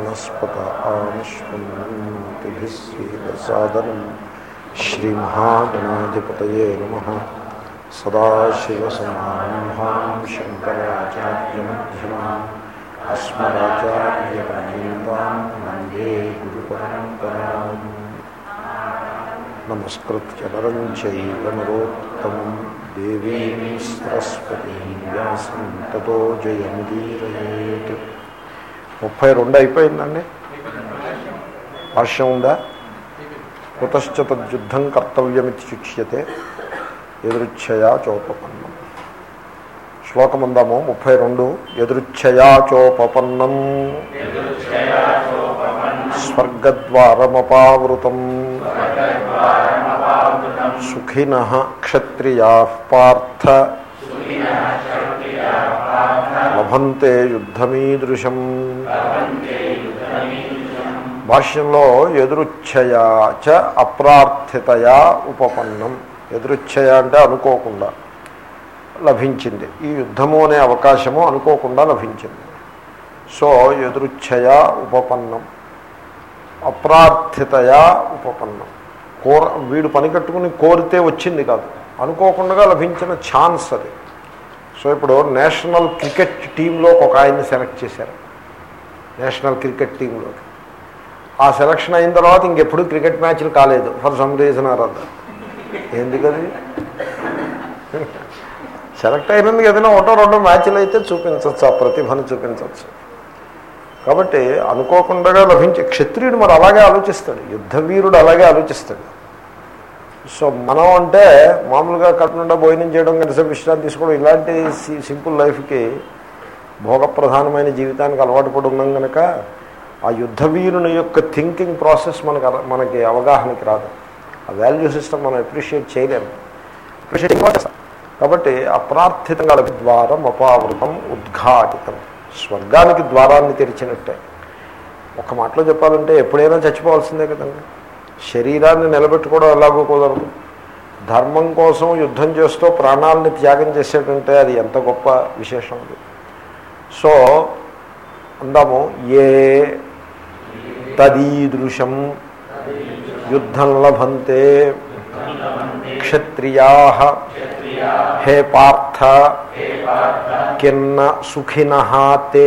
वनस्पत आमश्वन्तिभिस्वेदसादनं श्रीमहागणाधिपतये नमः सदाशिवसमारम्भां शङ्कराचार्यमध्यमाम् अस्मदाचार्यपर्यन्तां वन्दे गुरुपरम्पराम् नमस्कृत्य नरं चैव नरोत्तमं देवीं सरस्वतीं व्यासं ततो जयमुदीरयेत् ముప్పై రెండు అయిపోయిందండి భాష్యం ఉందా కుతశ్చ తద్యుద్ధం కర్తవ్యమితి శిక్ష్యతే ఎదురుచ్ఛయా చోపపన్నం శ్లోకం ఉందాము ముప్పై రెండు ఎదురుచ్ఛయా చోపపన్నం స్వర్గద్వారమపావృతం సుఖిన క్షత్రియా పార్థ లభంతే యుద్ధమీదృశం భాష్యంలో ఎదురుచ్ఛయా చ అప్రార్థితయా ఉపపన్నం ఎదురుచ్ఛయ అంటే అనుకోకుండా లభించింది ఈ యుద్ధము అనే అవకాశము అనుకోకుండా లభించింది సో ఎదురుచ్ఛయా ఉపపన్నం అప్రార్థితయా ఉపపన్నం కోర వీడు పని కట్టుకుని కోరితే వచ్చింది కాదు అనుకోకుండా లభించిన ఛాన్స్ అది సో ఇప్పుడు నేషనల్ క్రికెట్ టీంలో ఒక ఆయన్ని సెలెక్ట్ చేశారు నేషనల్ క్రికెట్ టీంలోకి ఆ సెలక్షన్ అయిన తర్వాత ఇంకెప్పుడు క్రికెట్ మ్యాచ్లు కాలేదు for some reason or other ఎందుకది సెలెక్ట్ అయినందుకు ఏదైనా ఒకటో రెండో మ్యాచ్లు అయితే చూపించవచ్చు ఆ ప్రతిభను చూపించవచ్చు కాబట్టి అనుకోకుండా లభించే క్షత్రియుడు మరి అలాగే ఆలోచిస్తాడు యుద్ధవీరుడు అలాగే ఆలోచిస్తాడు సో మనం అంటే మామూలుగా కట్టుకుండా భోజనం చేయడం కనీసం విశ్రాంతి తీసుకోవడం ఇలాంటి సింపుల్ లైఫ్కి భోగప్రధానమైన జీవితానికి అలవాటు పడి ఉన్నాం కనుక ఆ యుద్ధవీరుని యొక్క థింకింగ్ ప్రాసెస్ మనకు మనకి అవగాహనకి రాదు ఆ వాల్యూ సిస్టమ్ మనం అప్రిషియేట్ చేయలేము అప్రిషియేట్ కాబట్టి అప్రార్థితంగా ద్వారం అపావృతం ఉద్ఘాటితం స్వర్గానికి ద్వారాన్ని తెరిచినట్టే ఒక మాటలో చెప్పాలంటే ఎప్పుడైనా చచ్చిపోవాల్సిందే కదండి శరీరాన్ని నిలబెట్టుకోవడం ఎలాగో కుదరదు ధర్మం కోసం యుద్ధం చేస్తూ ప్రాణాలని త్యాగం చేసేటంటే అది ఎంత గొప్ప విశేషం అది సో అందాము ఏ తదీదృశం యుద్ధం లభంతే క్షత్రియా హే పార్థ కిన్న సుఖిన తే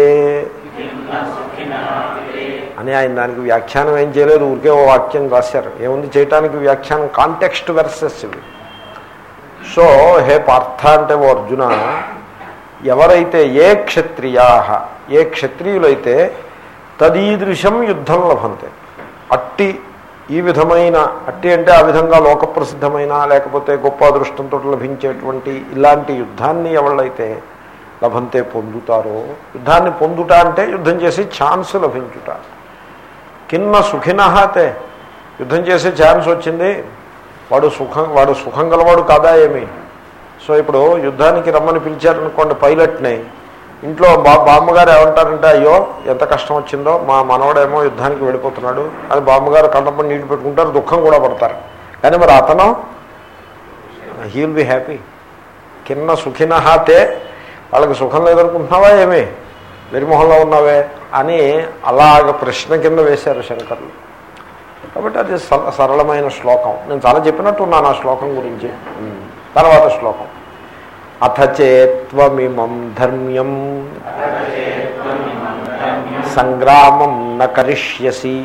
అని ఆయన దానికి వ్యాఖ్యానం ఏం చేయలేదు ఊరికే ఓ వాక్యం రాశారు ఏముంది చేయటానికి వ్యాఖ్యానం కాంటెక్స్ట్ వెర్సెస్ ఇవి సో హే పార్థ అంటే ఓ అర్జున ఎవరైతే ఏ క్షత్రియా ఏ క్షత్రియులైతే తదీదృశం యుద్ధం లభంతే అట్టి ఈ విధమైన అట్టి అంటే ఆ విధంగా లోకప్రసిద్ధమైన లేకపోతే గొప్ప అదృష్టంతో లభించేటువంటి ఇలాంటి యుద్ధాన్ని ఎవళ్ళైతే లభంతే పొందుతారో యుద్ధాన్ని పొందుట అంటే యుద్ధం చేసి ఛాన్స్ లభించుట కిన్న సుఖినహాతే యుద్ధం చేసే ఛాన్స్ వచ్చింది వాడు సుఖం వాడు సుఖం గలవాడు కాదా ఏమి సో ఇప్పుడు యుద్ధానికి రమ్మని పిలిచారనుకోండి పైలట్ని ఇంట్లో బా బామ్మగారు ఏమంటారంటే అయ్యో ఎంత కష్టం వచ్చిందో మా మనవడేమో యుద్ధానికి వెళ్ళిపోతున్నాడు అని బామ్మగారు కంటపడి నీళ్ళు పెట్టుకుంటారు దుఃఖం కూడా పడతారు కానీ మరి అతను హీ విల్ బి హ్యాపీ కిన్న సుఖినహాతే వాళ్ళకి సుఖం లేదనుకుంటున్నావా ఏమి వెరిమొహంలో ఉన్నావే అని అలాగ ప్రశ్న కింద వేశారు శంకర్లు కాబట్టి అది సరళమైన శ్లోకం నేను చాలా చెప్పినట్టు ఉన్నాను ఆ శ్లోకం గురించి తర్వాత శ్లోకం అథ చేత్వమిమం ధర్మ్యం సంగ్రామం న కరిష్యసి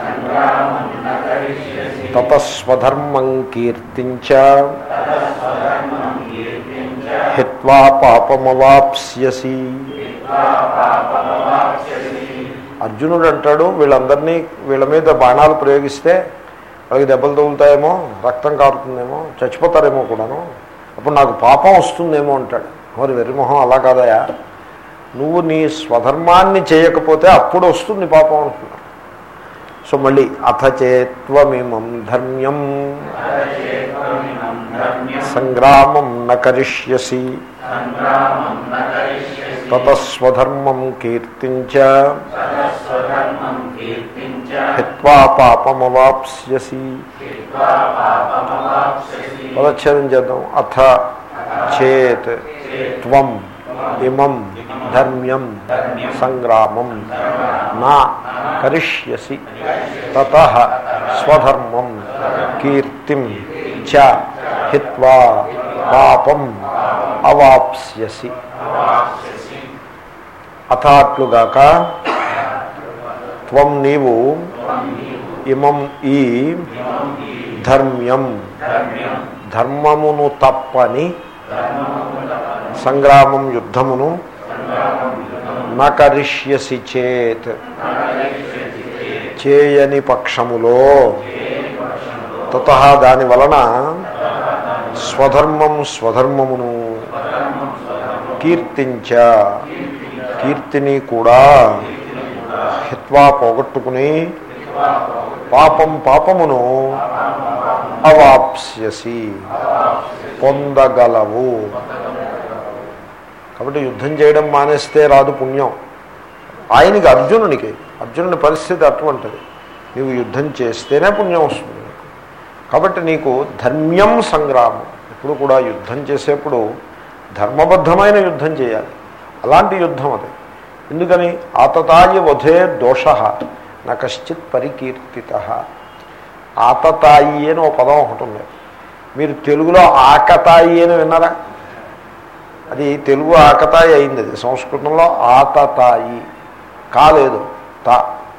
తతస్వధర్మం కీర్తించ హిత్వా పాపమవాప్స్యసి అర్జునుడు అంటాడు వీళ్ళందరినీ వీళ్ళ మీద బాణాలు ప్రయోగిస్తే వాళ్ళకి దెబ్బలు తగులుతాయేమో రక్తం కారుతుందేమో చచ్చిపోతారేమో కూడాను అప్పుడు నాకు పాపం వస్తుందేమో అంటాడు మరి వెర్రిమొహం అలా కాదయా నువ్వు నీ స్వధర్మాన్ని చేయకపోతే అప్పుడు వస్తుంది పాపం అంటున్నాడు సో మళ్ళీ అథ చేత్వమిమం ధర్మ్యం సంగ్రామం న కరిష్యసి తతస్వధర్మం కీర్తించ హిత్వా పాపమవాప్స్యసి పదచ్ఛేదం చేద్దాం అథ చేత్ త్వం ఇమం ధర్మ్యం సంగ్రామం నా కరిష్యసి తత స్వధర్మం కీర్తిం చ హిత్వా పాపం అవాప్స్యసి అథాట్లుగాక త్వం నీవు ఇమం ఈ ధర్మ్యం ధర్మమును తప్పని సంగ్రామం యుద్ధమును నకరిష్యసి చేత్ చేయని పక్షములో తత దాని వలన స్వధర్మం స్వధర్మమును కీర్తించ కీర్తిని కూడా హిత్వా పోగొట్టుకుని పాపం పాపమును అవాప్స్యసి పొందగలవు కాబట్టి యుద్ధం చేయడం మానేస్తే రాదు పుణ్యం ఆయనకి అర్జునునికి అర్జునుని పరిస్థితి అటువంటిది నీవు యుద్ధం చేస్తేనే పుణ్యం వస్తుంది కాబట్టి నీకు ధర్మ్యం సంగ్రామం ఇప్పుడు కూడా యుద్ధం చేసేప్పుడు ధర్మబద్ధమైన యుద్ధం చేయాలి అలాంటి యుద్ధం అది ఎందుకని ఆతతాయి వధే దోష నా కశ్చిత్ పరికీర్తిత ఆతతాయి అని ఒక పదం ఒకటి ఉంది మీరు తెలుగులో ఆకతాయి అని విన్నారా అది తెలుగు ఆకతాయి అయింది అది సంస్కృతంలో ఆతతాయి కాలేదు తా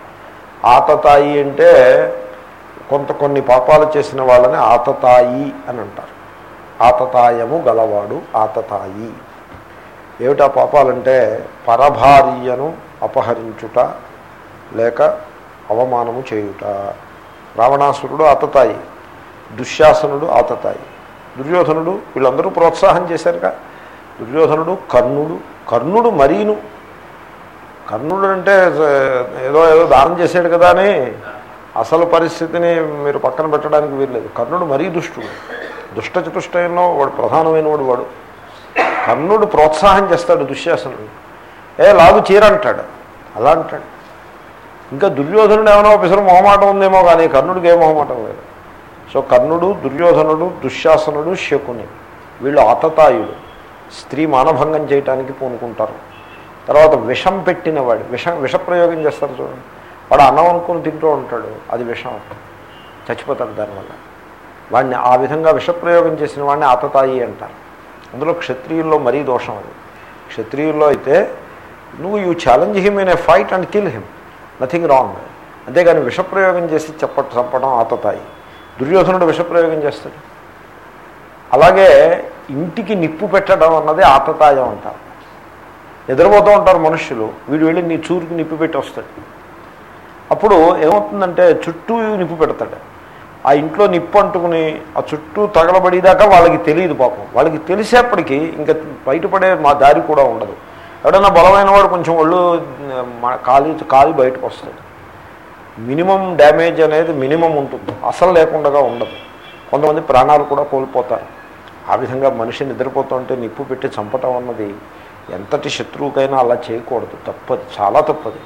ఆతతాయి అంటే కొంత కొన్ని పాపాలు చేసిన వాళ్ళని ఆతతాయి అని అంటారు ఆతతాయము గలవాడు ఆతతాయి ఏమిటా పాపాలంటే పరభార్యను అపహరించుట లేక అవమానము చేయుట రావణాసురుడు ఆతతాయి దుశ్శాసనుడు ఆతతాయి దుర్యోధనుడు వీళ్ళందరూ ప్రోత్సాహం చేశారుగా దుర్యోధనుడు కర్ణుడు కర్ణుడు మరీను కర్ణుడు అంటే ఏదో ఏదో దానం చేశాడు కదా అని అసలు పరిస్థితిని మీరు పక్కన పెట్టడానికి వీల్లేదు కర్ణుడు మరీ దుష్టుడు దుష్ట చతుష్టయంలో వాడు ప్రధానమైన వాడు వాడు కర్ణుడు ప్రోత్సాహం చేస్తాడు దుశ్శాసనుడు ఏ లాగు చీర అంటాడు అలా అంటాడు ఇంకా దుర్యోధనుడు ఏమైనా పిసరు మొహమాటం ఉందేమో కానీ కర్ణుడికి ఏ మొహమాటం లేదు సో కర్ణుడు దుర్యోధనుడు దుశ్శాసనుడు శకుని వీళ్ళు ఆతతాయుడు స్త్రీ మానభంగం చేయటానికి పూనుకుంటారు తర్వాత విషం పెట్టినవాడు విషం విషప్రయోగం చేస్తారు చూడండి వాడు అన్నం అనుకుని తింటూ ఉంటాడు అది విషం చచ్చిపోతాడు దానివల్ల వాడిని ఆ విధంగా విషప్రయోగం చేసిన వాడిని ఆతతాయి అంటారు అందులో క్షత్రియుల్లో మరీ దోషం అది క్షత్రియుల్లో అయితే నువ్వు you challenge him in a fight and kill him nothing wrong అంతేగాని విషప్రయోగం చేసి చెప్ప చంపడం ఆతతాయి దుర్యోధనుడు విషప్రయోగం చేస్తాడు అలాగే ఇంటికి నిప్పు పెట్టడం అన్నది ఆతతాయం అంటారు నిద్రపోతూ ఉంటారు మనుషులు వీడు వెళ్ళి నీ చూరుకి నిప్పు పెట్టి వస్తాడు అప్పుడు ఏమవుతుందంటే చుట్టూ నిప్పు పెడతాడు ఆ ఇంట్లో నిప్పు అంటుకుని ఆ చుట్టూ తగలబడేదాకా వాళ్ళకి తెలియదు పాపం వాళ్ళకి తెలిసేప్పటికీ ఇంకా బయటపడే మా దారి కూడా ఉండదు ఎవడైనా బలమైన వాడు కొంచెం ఒళ్ళు కాలి కాలి బయటకు వస్తుంది మినిమం డ్యామేజ్ అనేది మినిమం ఉంటుంది అసలు లేకుండా ఉండదు కొంతమంది ప్రాణాలు కూడా కోల్పోతారు ఆ విధంగా మనిషి నిద్రపోతుంటే నిప్పు పెట్టి చంపటం అన్నది ఎంతటి శత్రువుకైనా అలా చేయకూడదు తప్పది చాలా తప్పది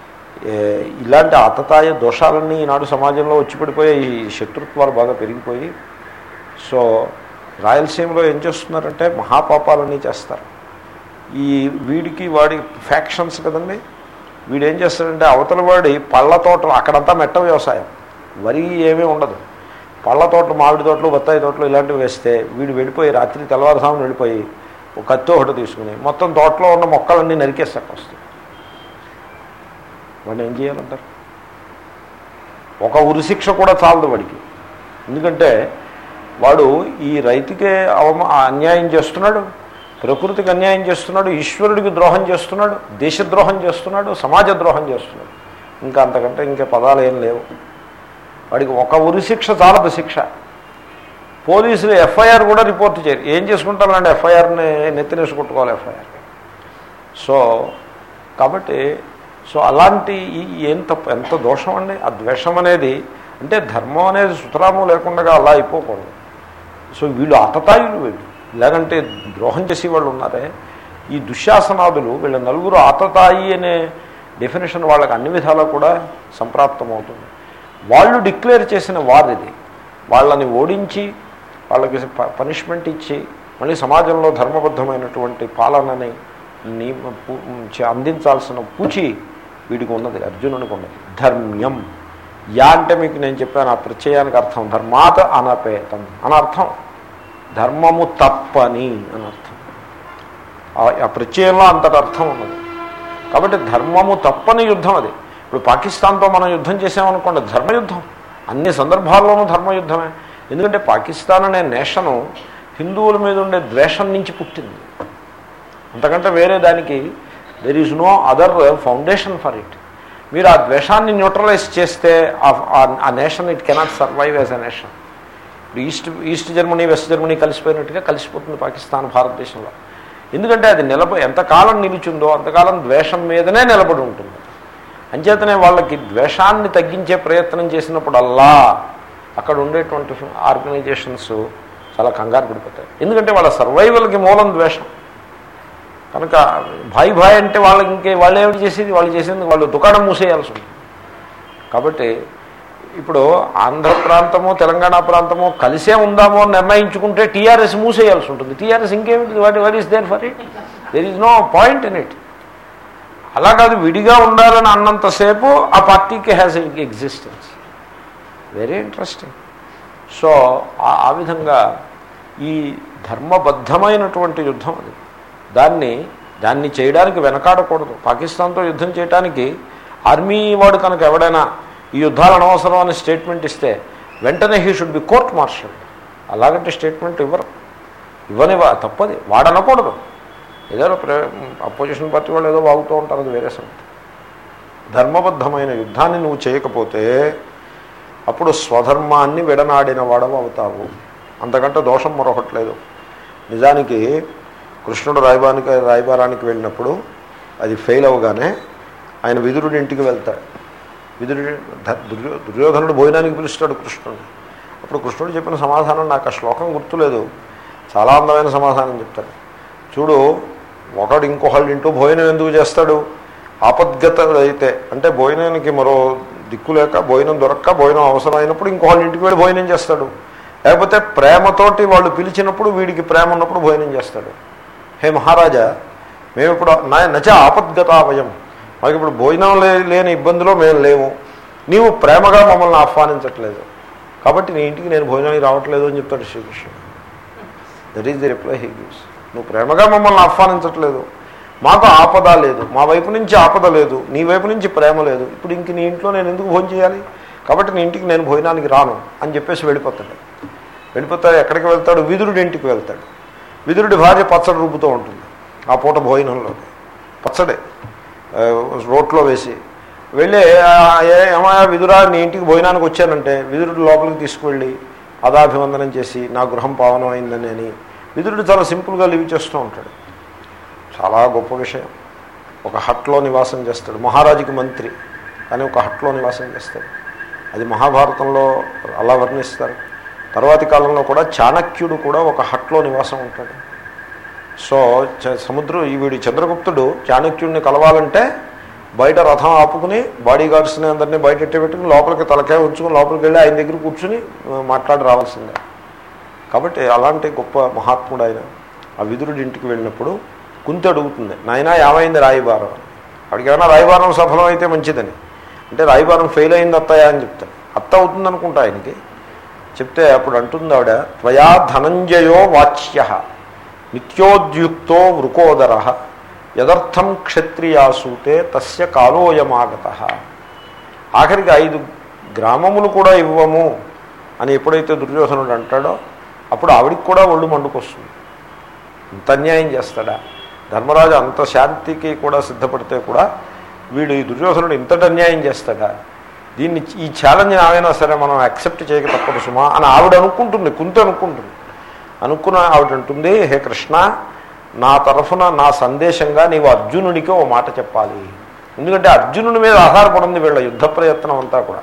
ఇలాంటి ఆతతాయ దోషాలన్నీ ఈనాడు సమాజంలో వచ్చి పడిపోయి ఈ శత్రుత్వాలు బాగా పెరిగిపోయి సో రాయలసీమలో ఏం చేస్తున్నారంటే మహాపాపాలన్నీ చేస్తారు ఈ వీడికి వాడి ఫ్యాక్షన్స్ కదండి వీడు ఏం చేస్తాడంటే అవతల వాడి పళ్ళ తోటలు అక్కడంతా మెట్ట వ్యవసాయం వరి ఏమీ ఉండదు పళ్ళ తోటలు మామిడి తోటలు బత్తాయి తోటలు ఇలాంటివి వేస్తే వీడు వెళ్ళిపోయి రాత్రి తెల్లవారుసామును వెళ్ళిపోయి ఒక కత్తి ఒకటి తీసుకుని మొత్తం తోటలో ఉన్న మొక్కలన్నీ నరికేస్తాక వస్తాయి వాడిని ఏం చేయాలంటారు ఒక ఉరిశిక్ష కూడా చాలదు వాడికి ఎందుకంటే వాడు ఈ రైతుకే అవమా అన్యాయం చేస్తున్నాడు ప్రకృతికి అన్యాయం చేస్తున్నాడు ఈశ్వరుడికి ద్రోహం చేస్తున్నాడు దేశద్రోహం చేస్తున్నాడు సమాజ ద్రోహం చేస్తున్నాడు ఇంకా అంతకంటే ఇంకా పదాలు ఏం లేవు వాడికి ఒక ఉరి శిక్ష చాలదు శిక్ష పోలీసులు ఎఫ్ఐఆర్ కూడా రిపోర్ట్ చేయరు ఏం చేసుకుంటారంటే ఎఫ్ఐఆర్ని నెత్తినేసి కొట్టుకోవాలి ఎఫ్ఐఆర్ సో కాబట్టి సో అలాంటి ఎంత ఎంత దోషం అండి ఆ ద్వేషం అనేది అంటే ధర్మం అనేది సుతరాము లేకుండా అలా అయిపోకూడదు సో వీళ్ళు అతతాయులు వీళ్ళు లేదంటే ద్రోహం చేసే వాళ్ళు ఉన్నారే ఈ దుశ్శాసనాదులు వీళ్ళ నలుగురు ఆతతాయి అనే డెఫినేషన్ వాళ్ళకి అన్ని విధాలా కూడా సంప్రాప్తమవుతుంది వాళ్ళు డిక్లేర్ చేసిన వార్ ఇది వాళ్ళని ఓడించి వాళ్ళకి పనిష్మెంట్ ఇచ్చి మళ్ళీ సమాజంలో ధర్మబద్ధమైనటువంటి పాలనని నీ పు- చ- అందించాల్సిన పూచి వీడికి ఉన్నది అర్జునునికి ఉన్నది ధర్మ్యం యా అంటే మీకు నేను చెప్పాను ఆ ప్రత్యయానికి అర్థం ధర్మాత అనపేతం అని అర్థం ధర్మము తప్పని అని అర్థం ఆ- ఆ ప్రత్యయంలో అంతటి అర్థం ఉన్నది కాబట్టి ధర్మము తప్పని యుద్ధం అది ఇప్పుడు పాకిస్తాన్తో మనం యుద్ధం చేసామనుకోండి ధర్మయుద్ధం అన్ని సందర్భాల్లోనూ ధర్మయుద్ధమే ఎందుకంటే పాకిస్తాన్ అనే నేషను హిందువుల మీద ఉండే ద్వేషం నుంచి పుట్టింది అంతకంటే వేరే దానికి there is no other foundation for it మీరు ఆ ద్వేషాన్ని న్యూట్రలైజ్ చేస్తే ఆ- ఆ nation it cannot survive as a nation ఇప్పుడు east east Germany west Germany కలిసిపోయినట్టుగా కలిసిపోతుంది పాకిస్తాన్ భారతదేశంలో ఎందుకంటే అది నిలబ ఎంతకాలం నిలిచిందో అంతకాలం ద్వేషం మీదనే నిలబడి ఉంటుంది అంచేతనే వాళ్ళకి ద్వేషాన్ని తగ్గించే ప్రయత్నం చేసినప్పుడల్లా అక్కడ ఉండేటువంటి ఆర్గనైజేషన్స్ చాలా కంగారు పడిపోతాయి ఎందుకంటే వాళ్ళ సర్వైవల్కి మూలం ద్వేషం కనుక భాయ్ భాయ్ అంటే వాళ్ళకి ఇంకే వాళ్ళు ఏమిటి చేసేది వాళ్ళు చేసేది వాళ్ళు దుకాణం మూసేయాల్సి ఉంటుంది కాబట్టి ఇప్పుడు ఆంధ్ర ప్రాంతము తెలంగాణ ప్రాంతము కలిసే ఉందామో అని నిర్ణయించుకుంటే టీఆర్ఎస్ మూసేయాల్సి ఉంటుంది టీఆర్ఎస్ ఇంకేమిటి what what is there for it there is no point in it అలా కాదు విడిగా ఉండాలని అన్నంతసేపు ఆ పార్టీకి has existence very interesting so ఆ- ఆ విధంగా ఈ ధర్మబద్ధమైనటువంటి యుద్ధం అది దాన్ని దాన్ని చేయడానికి వెనకాడకూడదు పాకిస్తాన్తో యుద్ధం చేయడానికి ఆర్మీ వాడు కనుక ఎవడైనా ఈ యుద్ధాలు అనవసరం అని స్టేట్మెంట్ ఇస్తే వెంటనే he should be court martial అలాగంటే స్టేట్మెంట్ ఇవ్వరు ఇవ్వనివా తప్పది వాడనకూడదు ఏదో అపోజిషన్ పార్టీ వాళ్ళు ఏదో వాగుతూ ఉంటారు అది వేరే సంగతి ధర్మబద్ధమైన యుద్ధాన్ని నువ్వు చేయకపోతే అప్పుడు స్వధర్మాన్ని విడనాడిన వాడవు అవుతావు అంతకంటే దోషం మరొకట్లేదు నిజానికి కృష్ణుడు రాయబానికి రాయబారానికి వెళ్ళినప్పుడు అది ఫెయిల్ అవగానే ఆయన విదురుడి ఇంటికి వెళ్తాడు విదురుడి ధ- దుర్యో- దుర్యోధనుడు భోజనానికి పిలుస్తాడు కృష్ణుడు అప్పుడు కృష్ణుడు చెప్పిన సమాధానం నాకు ఆ శ్లోకం గుర్తులేదు చాలా అందమైన సమాధానం చెప్తాడు చూడు ఒకడు ఇంకొకళ్ళు ఇంటూ భోజనం ఎందుకు చేస్తాడు ఆపద్గత అయితే అంటే భోజనానికి మరో దిక్కు లేక భోజనం దొరక్క భోజనం అవసరమైనప్పుడు ఇంకొకళ్ళ ఇంటికి వెళ్ళి భోజనం చేస్తాడు లేకపోతే ప్రేమతోటి వాళ్ళు పిలిచినప్పుడు వీడికి ప్రేమ ఉన్నప్పుడు భోజనం చేస్తాడు హే మహారాజా మేము ఇప్పుడు నా నచ ఆపద్గతావయం మాకు ఇప్పుడు భోజనం లే లేని ఇబ్బందిలో మేము లేము నీవు ప్రేమగా మమ్మల్ని ఆహ్వానించట్లేదు కాబట్టి నీ ఇంటికి నేను భోజనానికి రావట్లేదు అని చెప్తాడు శ్రీకృష్ణుడు that is the reply he gives నువ్వు ప్రేమగా మమ్మల్ని ఆహ్వానించట్లేదు మాకు ఆపద లేదు మా వైపు నుంచి ఆపద లేదు నీ వైపు నుంచి ప్రేమ లేదు ఇప్పుడు ఇంక నీ ఇంట్లో నేను ఎందుకు భోజనం చేయాలి కాబట్టి నీ ఇంటికి నేను భోజనానికి రాను అని చెప్పేసి వెళ్ళిపోతాడు వెళ్ళిపోతాడు ఎక్కడికి వెళ్తాడు విదురుడి ఇంటికి వెళ్తాడు విదురుడి భార్య పచ్చడి రూపుతూ ఉంటుంది ఆ పూట భోజనంలో పచ్చడే ఆ, రోట్లో వేసి వెళ్ళి "ఆ, ఏ ఏమయ్యా విదురా నీ ఇంటికి భోజనానికి వచ్చానంటే విదురుడు లోపలికి తీసుకువెళ్ళి అదాభివందనం చేసి నా గృహం పావనం అయిందని అని విదురుడు చాలా సింపుల్గా లివ్ చేస్తూ ఉంటాడు చాలా గొప్ప విషయం ఒక హట్లో నివాసం చేస్తాడు మహారాజుకి మంత్రి కానీ ఒక హట్లో నివాసం చేస్తాడు అది మహాభారతంలో అలా వర్ణిస్తారు తర్వాతి కాలంలో కూడా చాణక్యుడు కూడా ఒక హట్లో నివాసం ఉంటాడు సో చ- సముద్రం ఈ వీడి చంద్రగుప్తుడు చాణక్యుడిని కలవాలంటే బయట రథం ఆపుకుని బాడీ గార్డ్స్ని అందరినీ బయట ఎట్టి పెట్టుకుని లోపలికి తలకాయ ఉంచుకుని లోపలికి వెళ్ళి ఆయన దగ్గర కూర్చుని ఆ, మాట్లాడి రావాల్సిందే కాబట్టి అలాంటి గొప్ప మహాత్ముడు ఆయన ఆ విదురుడి ఇంటికి వెళ్ళినప్పుడు కుంతి అడుగుతుంది నాయనా ఏమైంది రాయిబారం అని వాడికి ఏమైనా రాయిబారం సఫలం అయితే మంచిదని అంటే రాయిబారం ఫెయిల్ అయింది అత్తయ్య అని చెప్తాడు అత్త అవుతుంది అనుకుంటా ఆయనకి చెప్తే అప్పుడు అంటుంది ఆవిడ త్వయా ధనంజయో వాచ్య నిత్యోద్యుక్తో వృకోదర యదర్థం క్షత్రియాసూతే తస్య కాలోయమాగత ఆఖరికి ఐదు గ్రామములు కూడా ఇవ్వము అని ఎప్పుడైతే దుర్యోధనుడు అంటాడో అప్పుడు ఆవిడికి కూడా ఒళ్ళు మండుకొస్తుంది ఇంత అన్యాయం చేస్తాడా ధర్మరాజు అంత శాంతికి కూడా సిద్ధపడితే కూడా వీడు ఈ దుర్యోధనుడు ఇంతటి అన్యాయం చేస్తాడా దీన్ని ఈ ఛాలెంజ్ ఏమైనా సరే మనం యాక్సెప్ట్ చేయక తప్పదు సుమా అని ఆవిడ అనుకుంటుంది కుంతి అనుకుంటుంది అనుకున్న ఆవిడ అంటుంది హే కృష్ణ నా తరఫున నా సందేశంగా నీవు అర్జునుడికి ఓ మాట చెప్పాలి ఎందుకంటే అర్జునుడి మీద ఆధారపడింది వీళ్ళ యుద్ధ ప్రయత్నం అంతా కూడా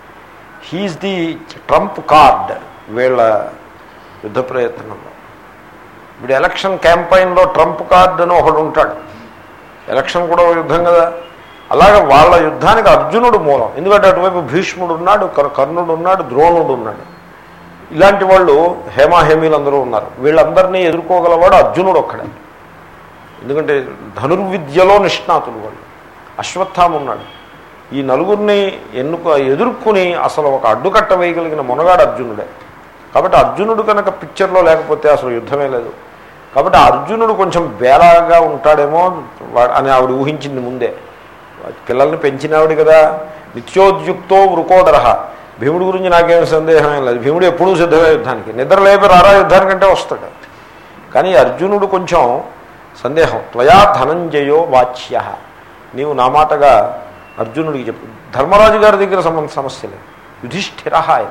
హీఈస్ ది ట్రంప్ కార్డ్ వీళ్ళ యుద్ధ ప్రయత్నంలో ఇప్పుడు ఎలక్షన్ క్యాంపైన్లో ట్రంప్ కార్డ్ అని ఒకడు ఉంటాడు ఎలక్షన్ కూడా ఒక యుద్ధం కదా అలాగే వాళ్ళ యుద్ధానికి అర్జునుడు మూలం ఎందుకంటే అటువైపు భీష్ముడు ఉన్నాడు కర్- కర్ణుడు ఉన్నాడు ద్రోణుడు ఉన్నాడు ఇలాంటి వాళ్ళు హేమాహేమీలు అందరూ ఉన్నారు వీళ్ళందరినీ ఎదుర్కోగలవాడు అర్జునుడు ఒక్కడే ఎందుకంటే ధనుర్విద్యలో నిష్ణాతులు వాళ్ళు అశ్వత్థామ ఉన్నాడు ఈ నలుగురిని ఎన్నుకు ఎదుర్కొని అసలు ఒక అడ్డుకట్ట వేయగలిగిన మునగాడు అర్జునుడే కాబట్టి అర్జునుడు కనుక పిక్చర్లో లేకపోతే అసలు యుద్ధమే లేదు కాబట్టి అర్జునుడు కొంచెం బేలాగా ఉంటాడేమో వా- అని ఆవిడ ఊహించింది ముందే పిల్లల్ని పెంచినావిడ కదా నిత్యోద్యుక్తో వృకోదరహ భీముడి గురించి నాకేం సందేహం ఏం లేదు భీముడు ఎప్పుడూ సిద్ధమే యుద్ధానికి నిద్ర లేపి రారా యుద్ధానికంటే వస్తాడు కానీ అర్జునుడు కొంచెం సందేహం త్వయా ధనంజయో వాచ్య నీవు నా మాటగా అర్జునుడికి చెప్పు ధర్మరాజు గారి దగ్గర సంబంధ సమస్య లేదు యుధిష్ఠిర ఆయన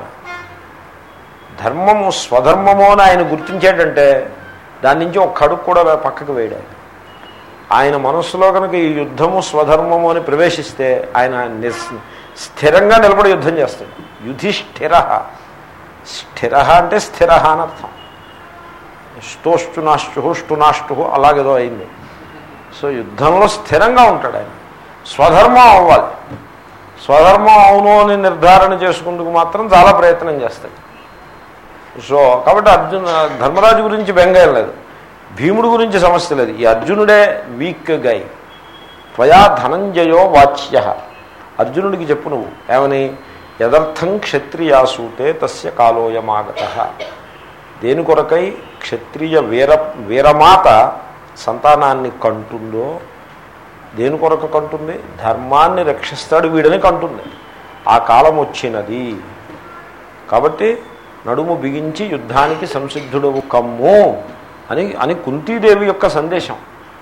ధర్మము స్వధర్మము అని ఆయన గుర్తించాడంటే దాని నుంచి ఒక కడుగు కూడా పక్కకు వేయడు ఆయన ఆయన మనస్సులో కనుక ఈ యుద్ధము స్వధర్మము అని ప్రవేశిస్తే ఆయన నిస్ స్థిరంగా నిలబడి యుద్ధం చేస్తాడు యుధిష్ఠిర స్థిర అంటే స్థిర అని అర్థం ష్టోష్టు నాష్టు ష్టు నాష్టు అలాగేదో అయింది సో యుద్ధంలో స్థిరంగా ఉంటాడు ఆయన స్వధర్మం అవ్వాలి స్వధర్మం అవును అని నిర్ధారణ చేసుకుందుకు మాత్రం చాలా ప్రయత్నం చేస్తాడు సో కాబట్టి అర్జున ధర్మరాజు గురించి బెంగేం లేదు భీముడు గురించి సమస్య లేదు ఈ అర్జునుడే వీక్ గై త్వయా ధనంజయో వాచ్య అర్జునుడికి చెప్పు నువ్వు ఏమని యదర్థం క్షత్రియాసూతే తస్య కాలోయమాగత దేని కొరకై క్షత్రియ వీర వీరమాత సంతానాన్ని కంటుందో దేని కొరకు కంటుంది ధర్మాన్ని రక్షిస్తాడు వీడని కంటుంది ఆ కాలం వచ్చినది కాబట్టి నడుము బిగించి యుద్ధానికి సంసిద్ధుడవు కమ్ము అని అని కుంతీదేవి యొక్క సందేశం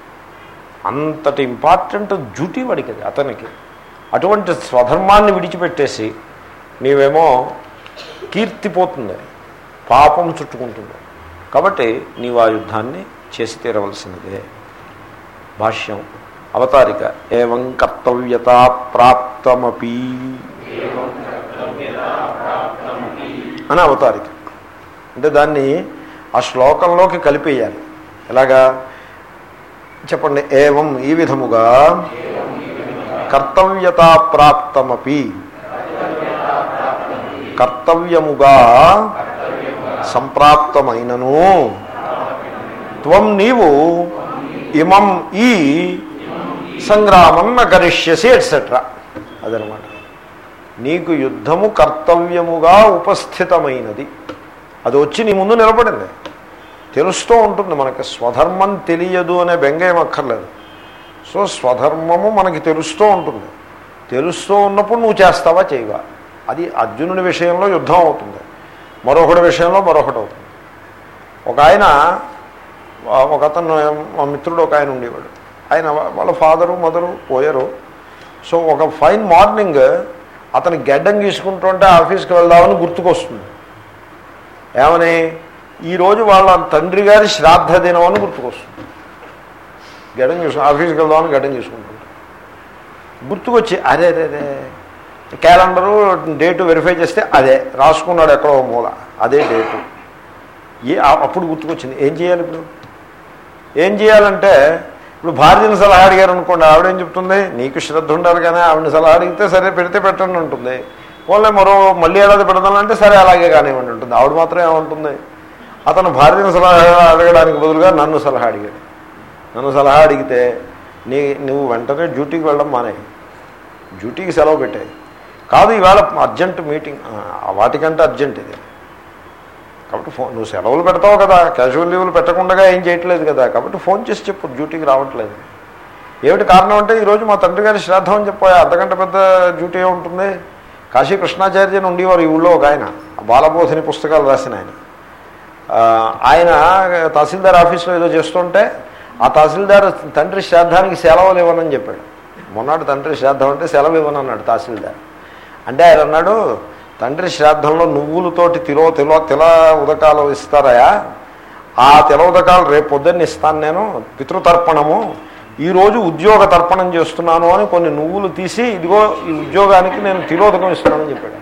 అంతటి ఇంపార్టెంట్ డ్యూటీ వాడికి అది అతనికి అటువంటి స్వధర్మాన్ని విడిచిపెట్టేసి నీవేమో కీర్తిపోతుంది పాపం చుట్టుకుంటుంది కాబట్టి నీవు ఆ యుద్ధాన్ని చేసి తీరవలసినదే భాష్యం అవతారిక ఏవం కర్తవ్యత ప్రాప్తమపి అని అవతారిక అంటే దాన్ని ఆ శ్లోకంలోకి కలిపేయాలి ఎలాగా చెప్పండి ఏవం ఈ విధముగా కర్తవ్యత ప్రాప్తమపి కర్తవ్యముగా సంప్రాప్తమైనను త్వం నీవు ఇమం ఈ సంగ్రామం నకరిష్యసి ఎట్సెట్రా అదనమాట నీకు యుద్ధము కర్తవ్యముగా ఉపస్థితమైనది అది వచ్చి నీ ముందు నిలబడింది తెలుస్తూ ఉంటుంది మనకి స్వధర్మం తెలియదు అనే బెంగ ఏమక్కర్లేదు సో స్వధర్మము మనకి తెలుస్తూ ఉంటుంది తెలుస్తూ ఉన్నప్పుడు నువ్వు చేస్తావా చేయవా అది అర్జునుడి విషయంలో యుద్ధం అవుతుంది మరొకటి విషయంలో మరొకటి అవుతుంది ఒక ఆయన ఒక అతను మా మిత్రుడు ఒక ఆయన ఉండేవాడు ఆయన వాళ్ళ ఫాదరు మదరు పోయారు సో ఒక ఫైన్ మార్నింగ్ అతను గడ్డం గీసుకుంటుంటే ఆఫీస్కి వెళ్దామని గుర్తుకొస్తుంది ఏమని ఈరోజు వాళ్ళ తండ్రి గారి శ్రాద్ధ దినం అని గుర్తుకొస్తుంది గడ్డం చూసు ఆఫీస్కి వెళ్దామని గడ్డం చేసుకుంటుంటాం గుర్తుకొచ్చి అరే అరే అరే క్యాలెండరు డేటు వెరిఫై చేస్తే అదే రాసుకున్నాడు ఎక్కడో మూల అదే డేటు ఏ అప్పుడు గుర్తుకొచ్చింది ఏం చేయాలి ఇప్పుడు ఏం చేయాలంటే ఇప్పుడు భార్యను సలహా అడిగారు అనుకోండి ఆవిడేం చెప్తుంది నీకు శ్రద్ధ ఉండాలి కానీ ఆవిడని సలహా అడిగితే సరే పెడితే పెట్టండి ఉంటుంది పోలే మరో మళ్ళీ ఏడాది పెడదానంటే సరే అలాగే కానివ్వండి ఉంటుంది ఆవిడ మాత్రం ఏమంటుంది అతను భార్యను సలహా అడగడానికి బదులుగా నన్ను సలహా అడిగాడు నన్ను సలహా అడిగితే నీ నువ్వు వెంటనే డ్యూటీకి వెళ్ళడం మానే డ్యూటీకి సెలవు పెట్టాయి కాదు ఈవేళ అర్జెంట్ మీటింగ్ వాటికంటే అర్జెంట్ ఇది కాబట్టి ఫోన్ నువ్వు సెలవులు పెడతావు కదా క్యాజువల్ లీవులు పెట్టకుండా ఏం చేయట్లేదు కదా కాబట్టి ఫోన్ చేసి చెప్పు డ్యూటీకి రావట్లేదు ఏమిటి కారణం అంటే ఈరోజు మా తండ్రి గారి శ్రాద్ధం అని చెప్పా అంతకంటే పెద్ద డ్యూటీ ఉంటుంది కాశీ కృష్ణాచార్యని ఉండేవారు ఈ ఊళ్ళో ఒక ఆయన బాలబోధిని పుస్తకాలు రాసిన ఆయన ఆయన తహసీల్దార్ ఆఫీస్లో ఏదో చేస్తుంటే ఆ తహసీల్దార్ తండ్రి శ్రాద్ధానికి సెలవులు ఇవ్వనని చెప్పాడు మొన్నటి తండ్రి శ్రాద్ధం అంటే సెలవు ఇవ్వనన్నాడు తహసీల్దార్ అంటే ఆయన అన్నాడు తండ్రి శ్రాద్ధంలో నువ్వులతోటి తిలో తిలో తిల ఉదకాలు ఇస్తారయా ఆ తిల ఉదకాలు రేపు పొద్దున్న ఇస్తాను నేను పితృతర్పణము ఈరోజు ఉద్యోగ తర్పణం చేస్తున్నాను అని కొన్ని నువ్వులు తీసి ఇదిగో ఈ ఉద్యోగానికి నేను తిలోదకం ఇస్తున్నానని చెప్పాడు